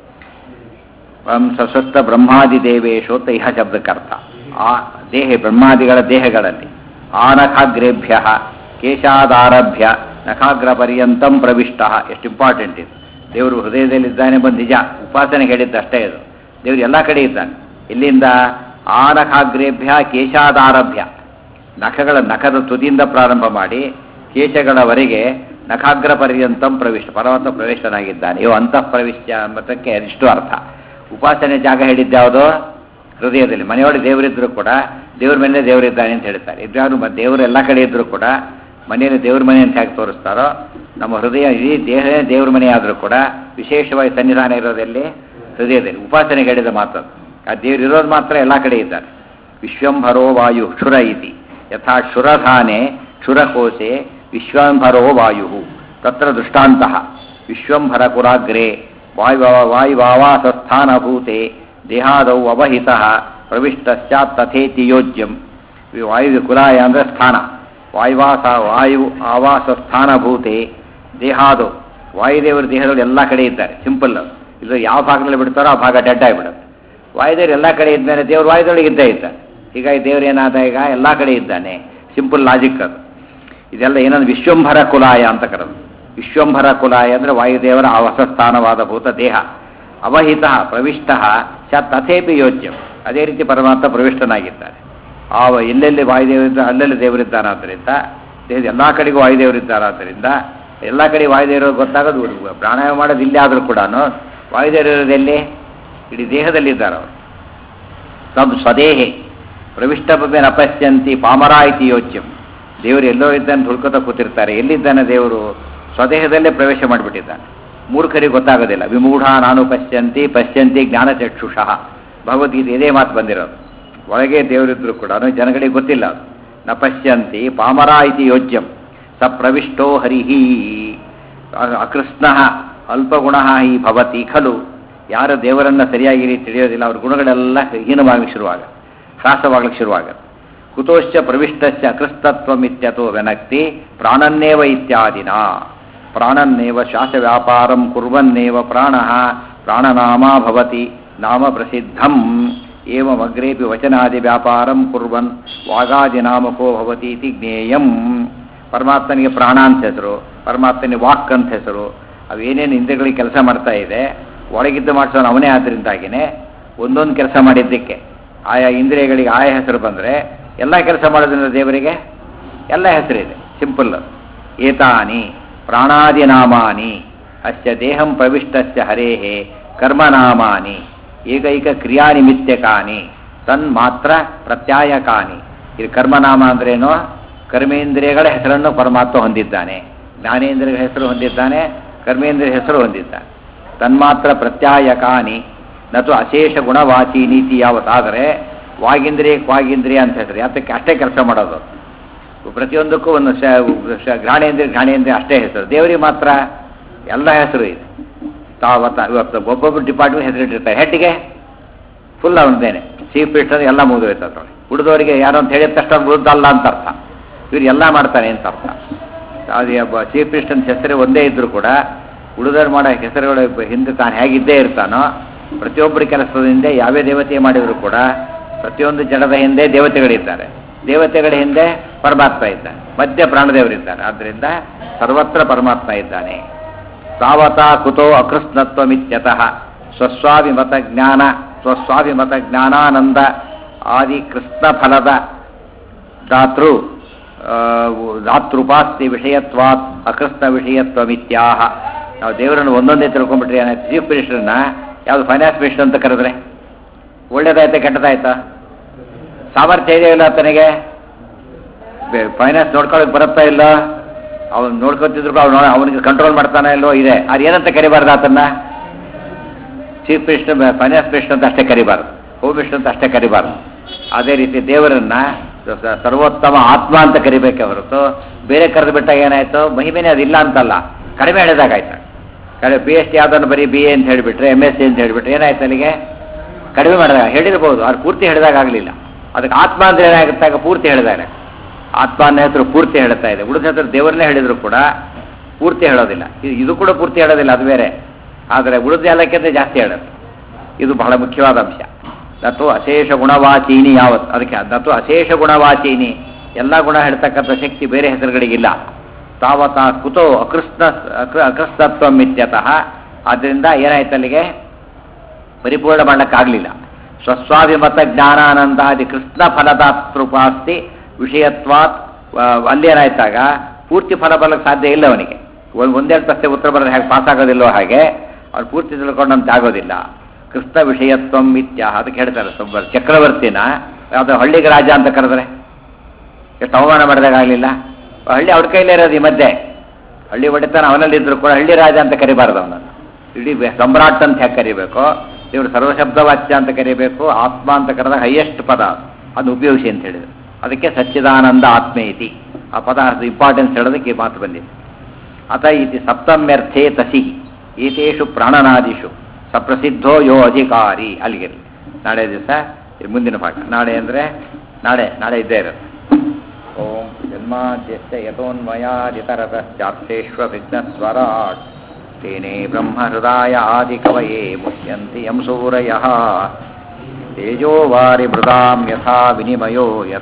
ಸಶಸ್ತ ಬ್ರಹ್ಮಾದಿದೇವೇಶು ಅಂತ ಇಹ ಶಬ್ದಕ್ಕರ್ಥ ಆ ದೇಹ ಬ್ರಹ್ಮಾದಿಗಳ ದೇಹಗಳಲ್ಲಿ ಆನಖಾಗ್ರೇಭ್ಯ ಕೇಶಾದಾರಭ್ಯ ನಖಾಗ್ರ ಪರ್ಯಂತಂ ಪ್ರವಿಷ್ಟ ಎಷ್ಟು ಇಂಪಾರ್ಟೆಂಟ್ ಇದು ದೇವರು ಹೃದಯದಲ್ಲಿದ್ದಾನೆ ಬಂದು ನಿಜ ಉಪಾಸನೆ ಹೇಳಿದ್ದು ಅಷ್ಟೇ ಇದು ದೇವರು ಎಲ್ಲ ಕಡೆ ಇದ್ದಾನೆ ಇಲ್ಲಿಂದ ಆನಖಾಗ್ರೇಭ್ಯ ಕೇಶಾದಾರಭ್ಯ ನಖಗಳ ನಖದ ತುದಿಯಿಂದ ಪ್ರಾರಂಭ ಮಾಡಿ ಕೇಶಗಳವರೆಗೆ ನಖಾಗ್ರ ಪರ್ಯಂತಂ ಪ್ರವಿಷ್ಟ ಪರಮಾತ್ಮ ಪ್ರವೇಶನಾಗಿದ್ದಾನೆ ಇವು ಅಂತಃ ಪ್ರವಿಷ್ಟ ಎಂಬತಕ್ಕೆ ಇಷ್ಟು ಅರ್ಥ ಉಪಾಸನೆ ಜಾಗ ಹೇಳಿದ್ದು ಯಾವುದೋ ಹೃದಯದಲ್ಲಿ ಮನೆಯೊಳಗೆ ದೇವರಿದ್ರು ಕೂಡ ದೇವ್ರ ಮೇಲೆ ದೇವರಿದ್ದಾನೆ ಅಂತ ಹೇಳ್ತಾರೆ ಇದ್ಯಾರು ದೇವರು ಎಲ್ಲ ಕಡೆ ಇದ್ರೂ ಕೂಡ ಮನೆಯಲ್ಲಿ ದೇವ್ರ ಮನೆ ಅಂತ ಹೇಗೆ ತೋರಿಸ್ತಾರೋ ನಮ್ಮ ಹೃದಯ ಇಡೀ ದೇಹನೇ ದೇವ್ರ ಮನೆ ಆದರೂ ಕೂಡ ವಿಶೇಷವಾಗಿ ಸನ್ನಿಧಾನ ಇರೋದಲ್ಲಿ ಹೃದಯದಲ್ಲಿ ಉಪಾಸನೆಗೆ ಹೇಳಿದ ಮಾತು ಅದು. ಆ ದೇವ್ರು ಇರೋದು ಮಾತ್ರ ಎಲ್ಲ ಕಡೆ ಇದ್ದಾರೆ ವಿಶ್ವಂಭರೋ ವಾಯು ಕ್ಷುರ ಇತಿ ಯಥಾ ಕ್ಷುರಧಾನೆ ಕ್ಷುರಕೋಶೆ ವಿಶ್ವಂಭರೋ ವಾಯು ತತ್ರ ದೃಷ್ಟಾಂತಃ ವಿಶ್ವಂಭರ ಕುರಾಗ್ರೆ ವಾಯು ವಾಯುವಾವಾಸಸ್ಥಾನಭೂತೆ ದೇಹಾದೌ ಅವಹಿತಃ ಪ್ರವಿಷ್ಟ ಸ್ಯಾತ್ ತಥೇತಿ ಯೋಜ್ಯಂ ಈ ವಾಯು ಕುಲಾಯ ಅಂದರೆ ಸ್ಥಾನ ವಾಯುವಾಸ ವಾಯು ಆವಾಸ ಸ್ಥಾನಭೂತೆ ದೇಹಾದೌ ವಾಯುದೇವರ ದೇಹದಲ್ಲಿ ಎಲ್ಲ ಕಡೆ ಇದ್ದಾರೆ ಸಿಂಪಲ್ ಇದು ಯಾವ ಭಾಗದಲ್ಲಿ ಬಿಡ್ತಾರೋ ಆ ಭಾಗ ಡೆಡ್ ಆಗಿಬಿಡುತ್ತೆ ವಾಯುದೇವರು ಎಲ್ಲ ಕಡೆ ಇದ್ಮೇಲೆ ದೇವರು ವಾಯುದೊಳಗೆ ಇದ್ದೇ ಇದ್ದಾರೆ ಹೀಗಾಗಿ ದೇವರೇನಾದ ಈಗ ಎಲ್ಲ ಕಡೆ ಇದ್ದಾನೆ ಸಿಂಪಲ್ ಲಾಜಿಕ್ ಅದು ಇದೆಲ್ಲ ಏನಂದ್ರೆ ವಿಶ್ವಂಭರ ಕುಲಾಯ ಅಂತ ಕರೆದು ವಿಶ್ವಂಭರ ಕುಲಾಯ ಅಂದರೆ ವಾಯುದೇವರ ಆ ಹೊಸ ಸ್ಥಾನವಾದ ಭೂತ ದೇಹ ಅವಹಿತ ಪ್ರವಿಷ್ಟ ಸ ತಥೇಪಿ ಯೋಚ್ಯಂ ಅದೇ ರೀತಿ ಪರಮಾತ್ಮ ಪ್ರವಿಷ್ಟನಾಗಿದ್ದಾನೆ ಆ ಎಲ್ಲೆಲ್ಲಿ ವಾಯುದೇವರಿದ್ದ ಅಲ್ಲೆಲ್ಲಿ ದೇವರಿದ್ದಾನಾದ್ದರಿಂದ ದೇಹದ ಎಲ್ಲ ಕಡೆಗೂ ವಾಯುದೇವರಿದ್ದಾನಾದ್ದರಿಂದ ಎಲ್ಲ ಕಡೆ ವಾಯುದೇವರು ಗೊತ್ತಾಗೋದು ಪ್ರಾಣಾಯಾಮ ಮಾಡೋದು ಇಲ್ಲೇ ಆದರೂ ಕೂಡ ವಾಯುದೇವರಲ್ಲಿ ಇಡೀ ದೇಹದಲ್ಲಿದ್ದಾರೆ ಅವರು ತಬ್ ಸ್ವದೇಹೆ ಪ್ರವಿಷ್ಟಪೆ ನಪಶ್ಯಂತಿ ಪಾಮರ ಇತಿ ಯೋಚ್ಯಂ ದೇವರು ಎಲ್ಲೋ ಇದ್ದಾನೆ ಹುಡ್ಕೋತ ಕೂತಿರ್ತಾರೆ ಎಲ್ಲಿದ್ದಾನೆ ದೇವರು ಸ್ವದೇಹದಲ್ಲೇ ಪ್ರವೇಶ ಮಾಡಿಬಿಟ್ಟಿದ್ದಾನೆ ಮೂರ್ಖರಿಗೆ ಗೊತ್ತಾಗೋದಿಲ್ಲ ವಿಮೂಢ ನಾನು ಪಶ್ಯಂತಿ ಪಶ್ಯಂತಿ ಜ್ಞಾನಚಕ್ಷುಷಃ ಭಗವದ್ಗೀತೆ ಇದೇ ಮಾತು ಬಂದಿರೋದು ಒಳಗೆ ದೇವರಿದ್ರು ಕೂಡ ಜನಗಳಿಗೆ ಗೊತ್ತಿಲ್ಲ ಅದು ನ ಪಶ್ಯಂತಿ ಪಾಮರ ಇತಿ ಯೋಜ್ಯಂ ಸ ಪ್ರವಿಷ್ಟೋ ಹರಿಹಿ ಅಕೃಷ್ಣ ಅಲ್ಪಗುಣ ಹಿ ಭವತಿ ಖಲು ಯಾರು ದೇವರನ್ನ ಸರಿಯಾಗಿ ರೀತಿ ತಿಳಿಯೋದಿಲ್ಲ ಅವ್ರ ಗುಣಗಳೆಲ್ಲ ಹೀನವಾಗಲಿಕ್ಕೆ ಶುರುವಾಗ ಹ್ರಾಸವಾಗಲಿಕ್ಕೆ ಶುರುವಾಗುತ್ತೆ ಕುತೋಶ್ಚ ಪ್ರವಿಷ್ಟಶ್ಚ ಅಕೃಸ್ತತ್ವಮಿತ್ಯತೋ ವ್ಯನಕ್ತಿ ಪ್ರಾಣನ್ನೇವ ಇತ್ಯಾದಿನ ಪ್ರಾಣನ್ನೇವ ಶ್ವಾಸ ವ್ಯಾಪಾರಂ ಕುರ್ವನ್ನೇವ ಪ್ರಾಣ ಪ್ರಾಣನಾಮ ಭವತಿ ನಾಮ ಪ್ರಸಿದ್ಧಂ ಏವಮಗ್ರೇಪಿ ವಚನಾದಿ ವ್ಯಾಪಾರಂ ಕುರ್ವನ್ ವಾಗಾದಿ ನಾಮಕೋ ಭವತಿ ಇತಿ ಜ್ಞೇಯಂ ಪರಮಾತ್ಮನಿಗೆ ಪ್ರಾಣ ಅಂತ ಹೆಸರು ಪರಮಾತ್ಮನಿಗೆ ವಾಕ್ ಅಂತ ಹೆಸರು ಅವೇನೇನು ಇಂದ್ರಿಯಗಳಿಗೆ ಕೆಲಸ ಮಾಡ್ತಾ ಇದೆ ಒಳಗಿದ್ದು ಮಾಡಿಸೋನು ಅವನೇ ಆದ್ದರಿಂದಾಗಿನೇ ಒಂದೊಂದು ಕೆಲಸ ಮಾಡಿದ್ದಕ್ಕೆ ಆಯಾ ಇಂದ್ರಿಯಗಳಿಗೆ ಆಯಾ ಹೆಸರು ಬಂದರೆ ಎಲ್ಲ ಕೆಲಸ ಮಾಡೋದ್ರಿಂದ ದೇವರಿಗೆ ಎಲ್ಲ ಹೆಸರಿದೆ ಸಿಂಪಲ್ ಏತಾನಿ ಪ್ರಾಣಾದಿ ನಾಮಾನಿ ಅಸ್ಯ ದೇಹಂ ಪ್ರವಿಷ್ಟಸ್ಯ ಹರೇಹೇ ಕರ್ಮನಾಮಾನಿ ಏಕೈಕ ಕ್ರಿಯಾನಿಮಿತ್ಯಕಾನಿ ತನ್ಮಾತ್ರ ಪ್ರತ್ಯಾಯಕಾನಿ ಇದು ಕರ್ಮನಾಮ ಅಂದ್ರೇನು ಕರ್ಮೇಂದ್ರಿಯಗಳ ಹೆಸರನ್ನು ಪರಮಾತ್ಮ ಹೊಂದಿದ್ದಾನೆ ಜ್ಞಾನೇಂದ್ರಿಯಗಳ ಹೆಸರು ಹೊಂದಿದ್ದಾನೆ ಕರ್ಮೇಂದ್ರಿಯ ಹೆಸರು ಹೊಂದಿದ್ದಾನೆ ತನ್ಮಾತ್ರ ಪ್ರತ್ಯಾಯಕಾನಿ ನತು ಅಶೇಷ ಗುಣವಾಚಿ ನೀತಿ ಯಾವತ್ತಾದರೆ ವಾಗಿಂದ್ರಿಯ ಕ್ವಾಗಿಂದ್ರಿಯ ಅಂತ ಹೆಸರು ಯಾತಕ್ಕೆ ಅಷ್ಟೇ ಕೆಲಸ ಮಾಡೋದು ಪ್ರತಿಯೊಂದಕ್ಕೂ ಒಂದು ಶ ಶ- ಘ್ರಾಣೇಂದ್ರಿಯ ಘ್ರಾಣೇಂದ್ರಿಯ ಅಷ್ಟೇ ಹೆಸರು ದೇವರಿಗೆ ಮಾತ್ರ ಎಲ್ಲ ಹೆಸರು ಇದೆ ತಾವತ್ತ ಇವತ್ತು ಒಬ್ಬೊಬ್ಬರು ಡಿಪಾರ್ಟ್ಮೆಂಟ್ ಹೆಸರಿಟ್ಟಿರ್ತಾರೆ ಹೆಡ್ಗೆ ಫುಲ್ ಅವನದೇನೆ ಚೀಫ್ ಮಿನಿಸ್ಟರ್ ಎಲ್ಲ ಮುಗಿದೋಯ್ತು ಅದ್ರೊಳಗೆ ಉಳಿದವರಿಗೆ ಯಾರೋ ಅಂತ ಹೇಳಿದ ತಕ್ಷಣ ಉಳಿದಲ್ಲ ಅಂತ ಅರ್ಥ ಇವ್ರು ಎಲ್ಲ ಮಾಡ್ತಾನೆ ಅಂತ ಅರ್ಥ ಅದು ಒಬ್ಬ ಚೀಫ್ ಮಿನಿಸ್ಟರ್ ಹೆಸರು ಒಂದೇ ಇದ್ರೂ ಕೂಡ ಉಳಿದವ್ರು ಮಾಡೋ ಹೆಸರುಗಳು ಬ- ಹಿಂದೆ ತಾನು ಹೇಗಿದ್ದೇ ಇರ್ತಾನೋ ಪ್ರತಿಯೊಬ್ಬರ ಕೆಲಸದ ಹಿಂದೆ ಯಾವೇ ದೇವತೆ ಮಾಡಿದ್ರು ಕೂಡ ಪ್ರತಿಯೊಂದು ಜಡದ ಹಿಂದೆ ದೇವತೆಗಳಿದ್ದಾರೆ ದೇವತೆಗಳ ಹಿಂದೆ ಪರಮಾತ್ಮ ಇದ್ದಾನೆ ಮಧ್ಯ ಪ್ರಾಣದೇವರಿದ್ದಾರೆ ಆದ್ದರಿಂದ ಸರ್ವತ್ರ ಪರಮಾತ್ಮ ಇದ್ದಾನೆ ತಾವತಾ ಕುತೋ ಅಕೃಷ್ಣತ್ವಮಿತ್ಯತಃ ಸ್ವಸ್ವಾಭಿಮತ ಜ್ಞಾನ ಸ್ವಸ್ವಾಭಿಮತ ಜ್ಞಾನಾನಂದ ಆದಿ ಕೃಷ್ಣ ಫಲದ ದಾತೃ ಆ, ದಾತೃಪಾಸ್ತಿ ವಿಷಯತ್ವಾತ್ ಅಕೃಷ್ಣ ವಿಷಯತ್ವಮಿತ್ಯಾಹ ನಾವು ದೇವರನ್ನು ಒಂದೊಂದೇ ತಿಳ್ಕೊಂಡ್ಬಿಟ್ರೆ ಏನಾಯ್ತು ಚೀಫ್ ಮಿನಿಸ್ಟರ್ನ ಯಾವುದು ಫೈನಾನ್ಸ್ ಮಿನಿಸ್ಟರ್ ಅಂತ ಕರೆದ್ರೆ ಒಳ್ಳೇದಾಯ್ತಾ ಕೆಟ್ಟದಾಯ್ತಾ ಸಾಮರ್ಥ್ಯ ಇದೆಯೋ ಇಲ್ಲ ಆತನಿಗೆ ಫೈನಾನ್ಸ್ ನೋಡ್ಕೊಳಕ್ ಬರುತ್ತಾ ಇಲ್ಲ ಅವ್ನು ನೋಡ್ಕೊತಿದ್ರು ಅವ್ನು ಅವನಿಗೆ ಕಂಟ್ರೋಲ್ ಮಾಡ್ತಾನೆ ಇಲ್ಲೋ ಇದೆ ಅದು ಏನಂತ ಕರಿಬಾರ್ದು ಆತನ್ನ ಚೀಫ್ ಮಿನಿಸ್ಟರ್ ಫೈನಾನ್ಸ್ ಮಿನಿಸ್ಟರ್ ಅಂತ ಅಷ್ಟೇ ಕರಿಬಾರ್ದು ಹೋಮ್ ಮಿನಿಸ್ಟರ್ ಅಂತ ಅಷ್ಟೇ ಕರಿಬಾರ್ದು ಅದೇ ರೀತಿ ದೇವರನ್ನ ಸ- ಸರ್ವೋತ್ತಮ ಆತ್ಮ ಅಂತ ಕರಿಬೇಕೆ ಹೊರತು ಬೇರೆ ಕರೆದು ಬಿಟ್ಟಾಗ ಏನಾಯ್ತು ಮಹಿಮೆನೇ ಅದಿಲ್ಲ ಅಂತಲ್ಲ ಕಡಿಮೆ ಹೇಳಿದಾಗಾಯ್ತು ಕಡೆ ಪಿ ಎಚ್ ಡಿ ಯಾವ್ದನ್ನು ಬರೀ ಬಿ ಎ ಅಂತ ಹೇಳಿಬಿಟ್ರೆ ಎಮ್ ಎಸ್ ಸಿ ಅಂತ ಹೇಳಿಬಿಟ್ರೆ ಏನಾಯ್ತು ಅಲ್ಲಿಗೆ ಕಡಿಮೆ ಮಾಡಿದಾಗ ಹೇಳಿರ್ಬೋದು ಅವ್ರು ಪೂರ್ತಿ ಹೇಳಿದಾಗ ಆಗಲಿಲ್ಲ ಅದಕ್ಕೆ ಆತ್ಮ ಅಂದ್ರೆ ಏನಾಗುತ್ತೆ ಆಗ ಪೂರ್ತಿ ಹೇಳಿದಾಗ ಆತ್ಮ ಅನ್ನೋ ಹೆಸರು ಪೂರ್ತಿ ಹೇಳ್ತಾ ಇದೆ ಉಳಿದ ಹೆಸರು ದೇವರನ್ನೇ ಹೇಳಿದ್ರು ಕೂಡ ಪೂರ್ತಿ ಹೇಳೋದಿಲ್ಲ ಇದು- ಇದು ಕೂಡ ಪೂರ್ತಿ ಹೇಳೋದಿಲ್ಲ ಅದು ಬೇರೆ ಆದರೆ ಉಳಿದ ಎಲ್ಲಕ್ಕಿಂತ ಜಾಸ್ತಿ ಹೇಳುತ್ತೆ ಇದು ಬಹಳ ಮುಖ್ಯವಾದ ಅಂಶ ನತು ಅಶೇಷ ಗುಣವಾಚೀನಿ ಯಾವತ್ತು ಅದಕ್ಕೆ ನತು ಅಶೇಷ ಗುಣವಾಚೀನಿ ಎಲ್ಲ ಗುಣ ಹೇಳ್ತಕ್ಕಂಥ ಶಕ್ತಿ ಬೇರೆ ಹೆಸರುಗಳಿಗಿಲ್ಲ ತಾವತ ಕುತೋ ಅಕೃಷ್ಣ ಅಕೃ ಅಕೃಷ್ಣತ್ವಂ ಇತ್ಯತಃ ಆದ್ದರಿಂದ ಏನಾಯ್ತು ಅಲ್ಲಿಗೆ ಪರಿಪೂರ್ಣ ಮಾಡಲಿಕ್ಕಾಗಲಿಲ್ಲ ಸ್ವಸ್ವಾಭಿಮತ ಜ್ಞಾನಾನಂದಾದಿ ಕೃಷ್ಣ ಫಲದಾತೃಪಾಸ್ತಿ ವಿಷಯತ್ವಾತ್ ಆ, ಅಲ್ಲೇನಾಯ್ತಾಗ ಪೂರ್ತಿ ಫಲ ಬರಲಿಕ್ಕೆ ಸಾಧ್ಯ ಇಲ್ಲ ಅವನಿಗೆ ಒಂದು ಒಂದೆರಡು ಪ್ರಶ್ನೆ ಉತ್ತರ ಬರೋದು ಹೇಗೆ ಪಾಸ್ ಆಗೋದಿಲ್ಲೋ ಹಾಗೆ ಅವ್ನು ಪೂರ್ತಿ ತಿಳ್ಕೊಂಡಂತೆ ಆಗೋದಿಲ್ಲ ಕೃಷ್ಣ ವಿಷಯತ್ವಂ ಇತ್ಯಾಹ ಅದಕ್ಕೆ ಹೇಳ್ತಾರೆ ಸ್ವಲ್ಪ ಚಕ್ರವರ್ತಿನ ಯಾವುದೋ ಹಳ್ಳಿಗೆ ರಾಜ ಅಂತ ಕರೆದ್ರೆ ಎಷ್ಟು ಅವಮಾನ ಮಾಡಿದಾಗ ಆಗಲಿಲ್ಲ ಹಳ್ಳಿ ಅವ್ರ ಕೈಲೇ ಇರೋದು ಈ ಮಧ್ಯೆ ಹಳ್ಳಿ ಒಡೆತನ ಅವನಲ್ಲಿದ್ದರೂ ಕೂಡ ಹಳ್ಳಿ ರಾಜ ಅಂತ ಕರಿಬಾರ್ದು ಅವನನ್ನು ಇಡೀ ಬೆ- ಸಮ್ರಾಟ್ ಅಂತ ಹೇಗೆ ಕರಿಬೇಕು ಇವರು ಸರ್ವಶಬ್ದವಾಚ್ಯ ಅಂತ ಕರಿಬೇಕು ಆತ್ಮ ಅಂತ ಕರೆದಾಗ ಹೈಯೆಸ್ಟ್ ಪದ ಅದನ್ನು ಉಪಯೋಗಿಸಿ ಅಂತ ಹೇಳಿದ್ರು ಅದಕ್ಕೆ ಸಚ್ಚಿದಾನಂದ ಆತ್ಮೇ ಇತಿ ಆ ಪದ ಇಂಪಾರ್ಟೆನ್ಸ್ ಹೇಳೋದಕ್ಕೆ ಈ ಮಾತು ಬಂದಿದೆ ಅತ ಇತಿ ಸಪ್ತಮ್ಯರ್ಥೇ ತಸಿ ಏತೇಷು ಪ್ರಾಣನಾದಿಷು ಸಪ್ರಸಿದ್ಧೋ ಯೋ ಅಧಿಕಾರಿ ಅಲ್ಲಿಗಿರಲಿ ನಾಳೆ ದಿವಸ ಇದು ಮುಂದಿನ ಭಾಗ ನಾಳೆ ಅಂದರೆ ನಾಳೆ ನಾಳೆ ಇದ್ದೇ ಇರುತ್ತೆ ಓಂ ಜನ್ಮಾದ್ಯಸ್ಯ ಯತೋನ್ಮಯಾದಿತರತಶ್ಚಾರ್ಥೇಷ್ವಭಿಘ್ನಸ್ವರಾಟ್ ತೇನೇ ಬ್ರಹ್ಮಹೃದಾಯ ಆದಿಕವಯೇ ಮುಹ್ಯಂತಿ ಯಂ ಸೂರಯಃ ತೇಜೋವಾರಿ ಮೃದಾಂ ಯಥಾ ವಿನಿಮಯೋ ಯಥಾ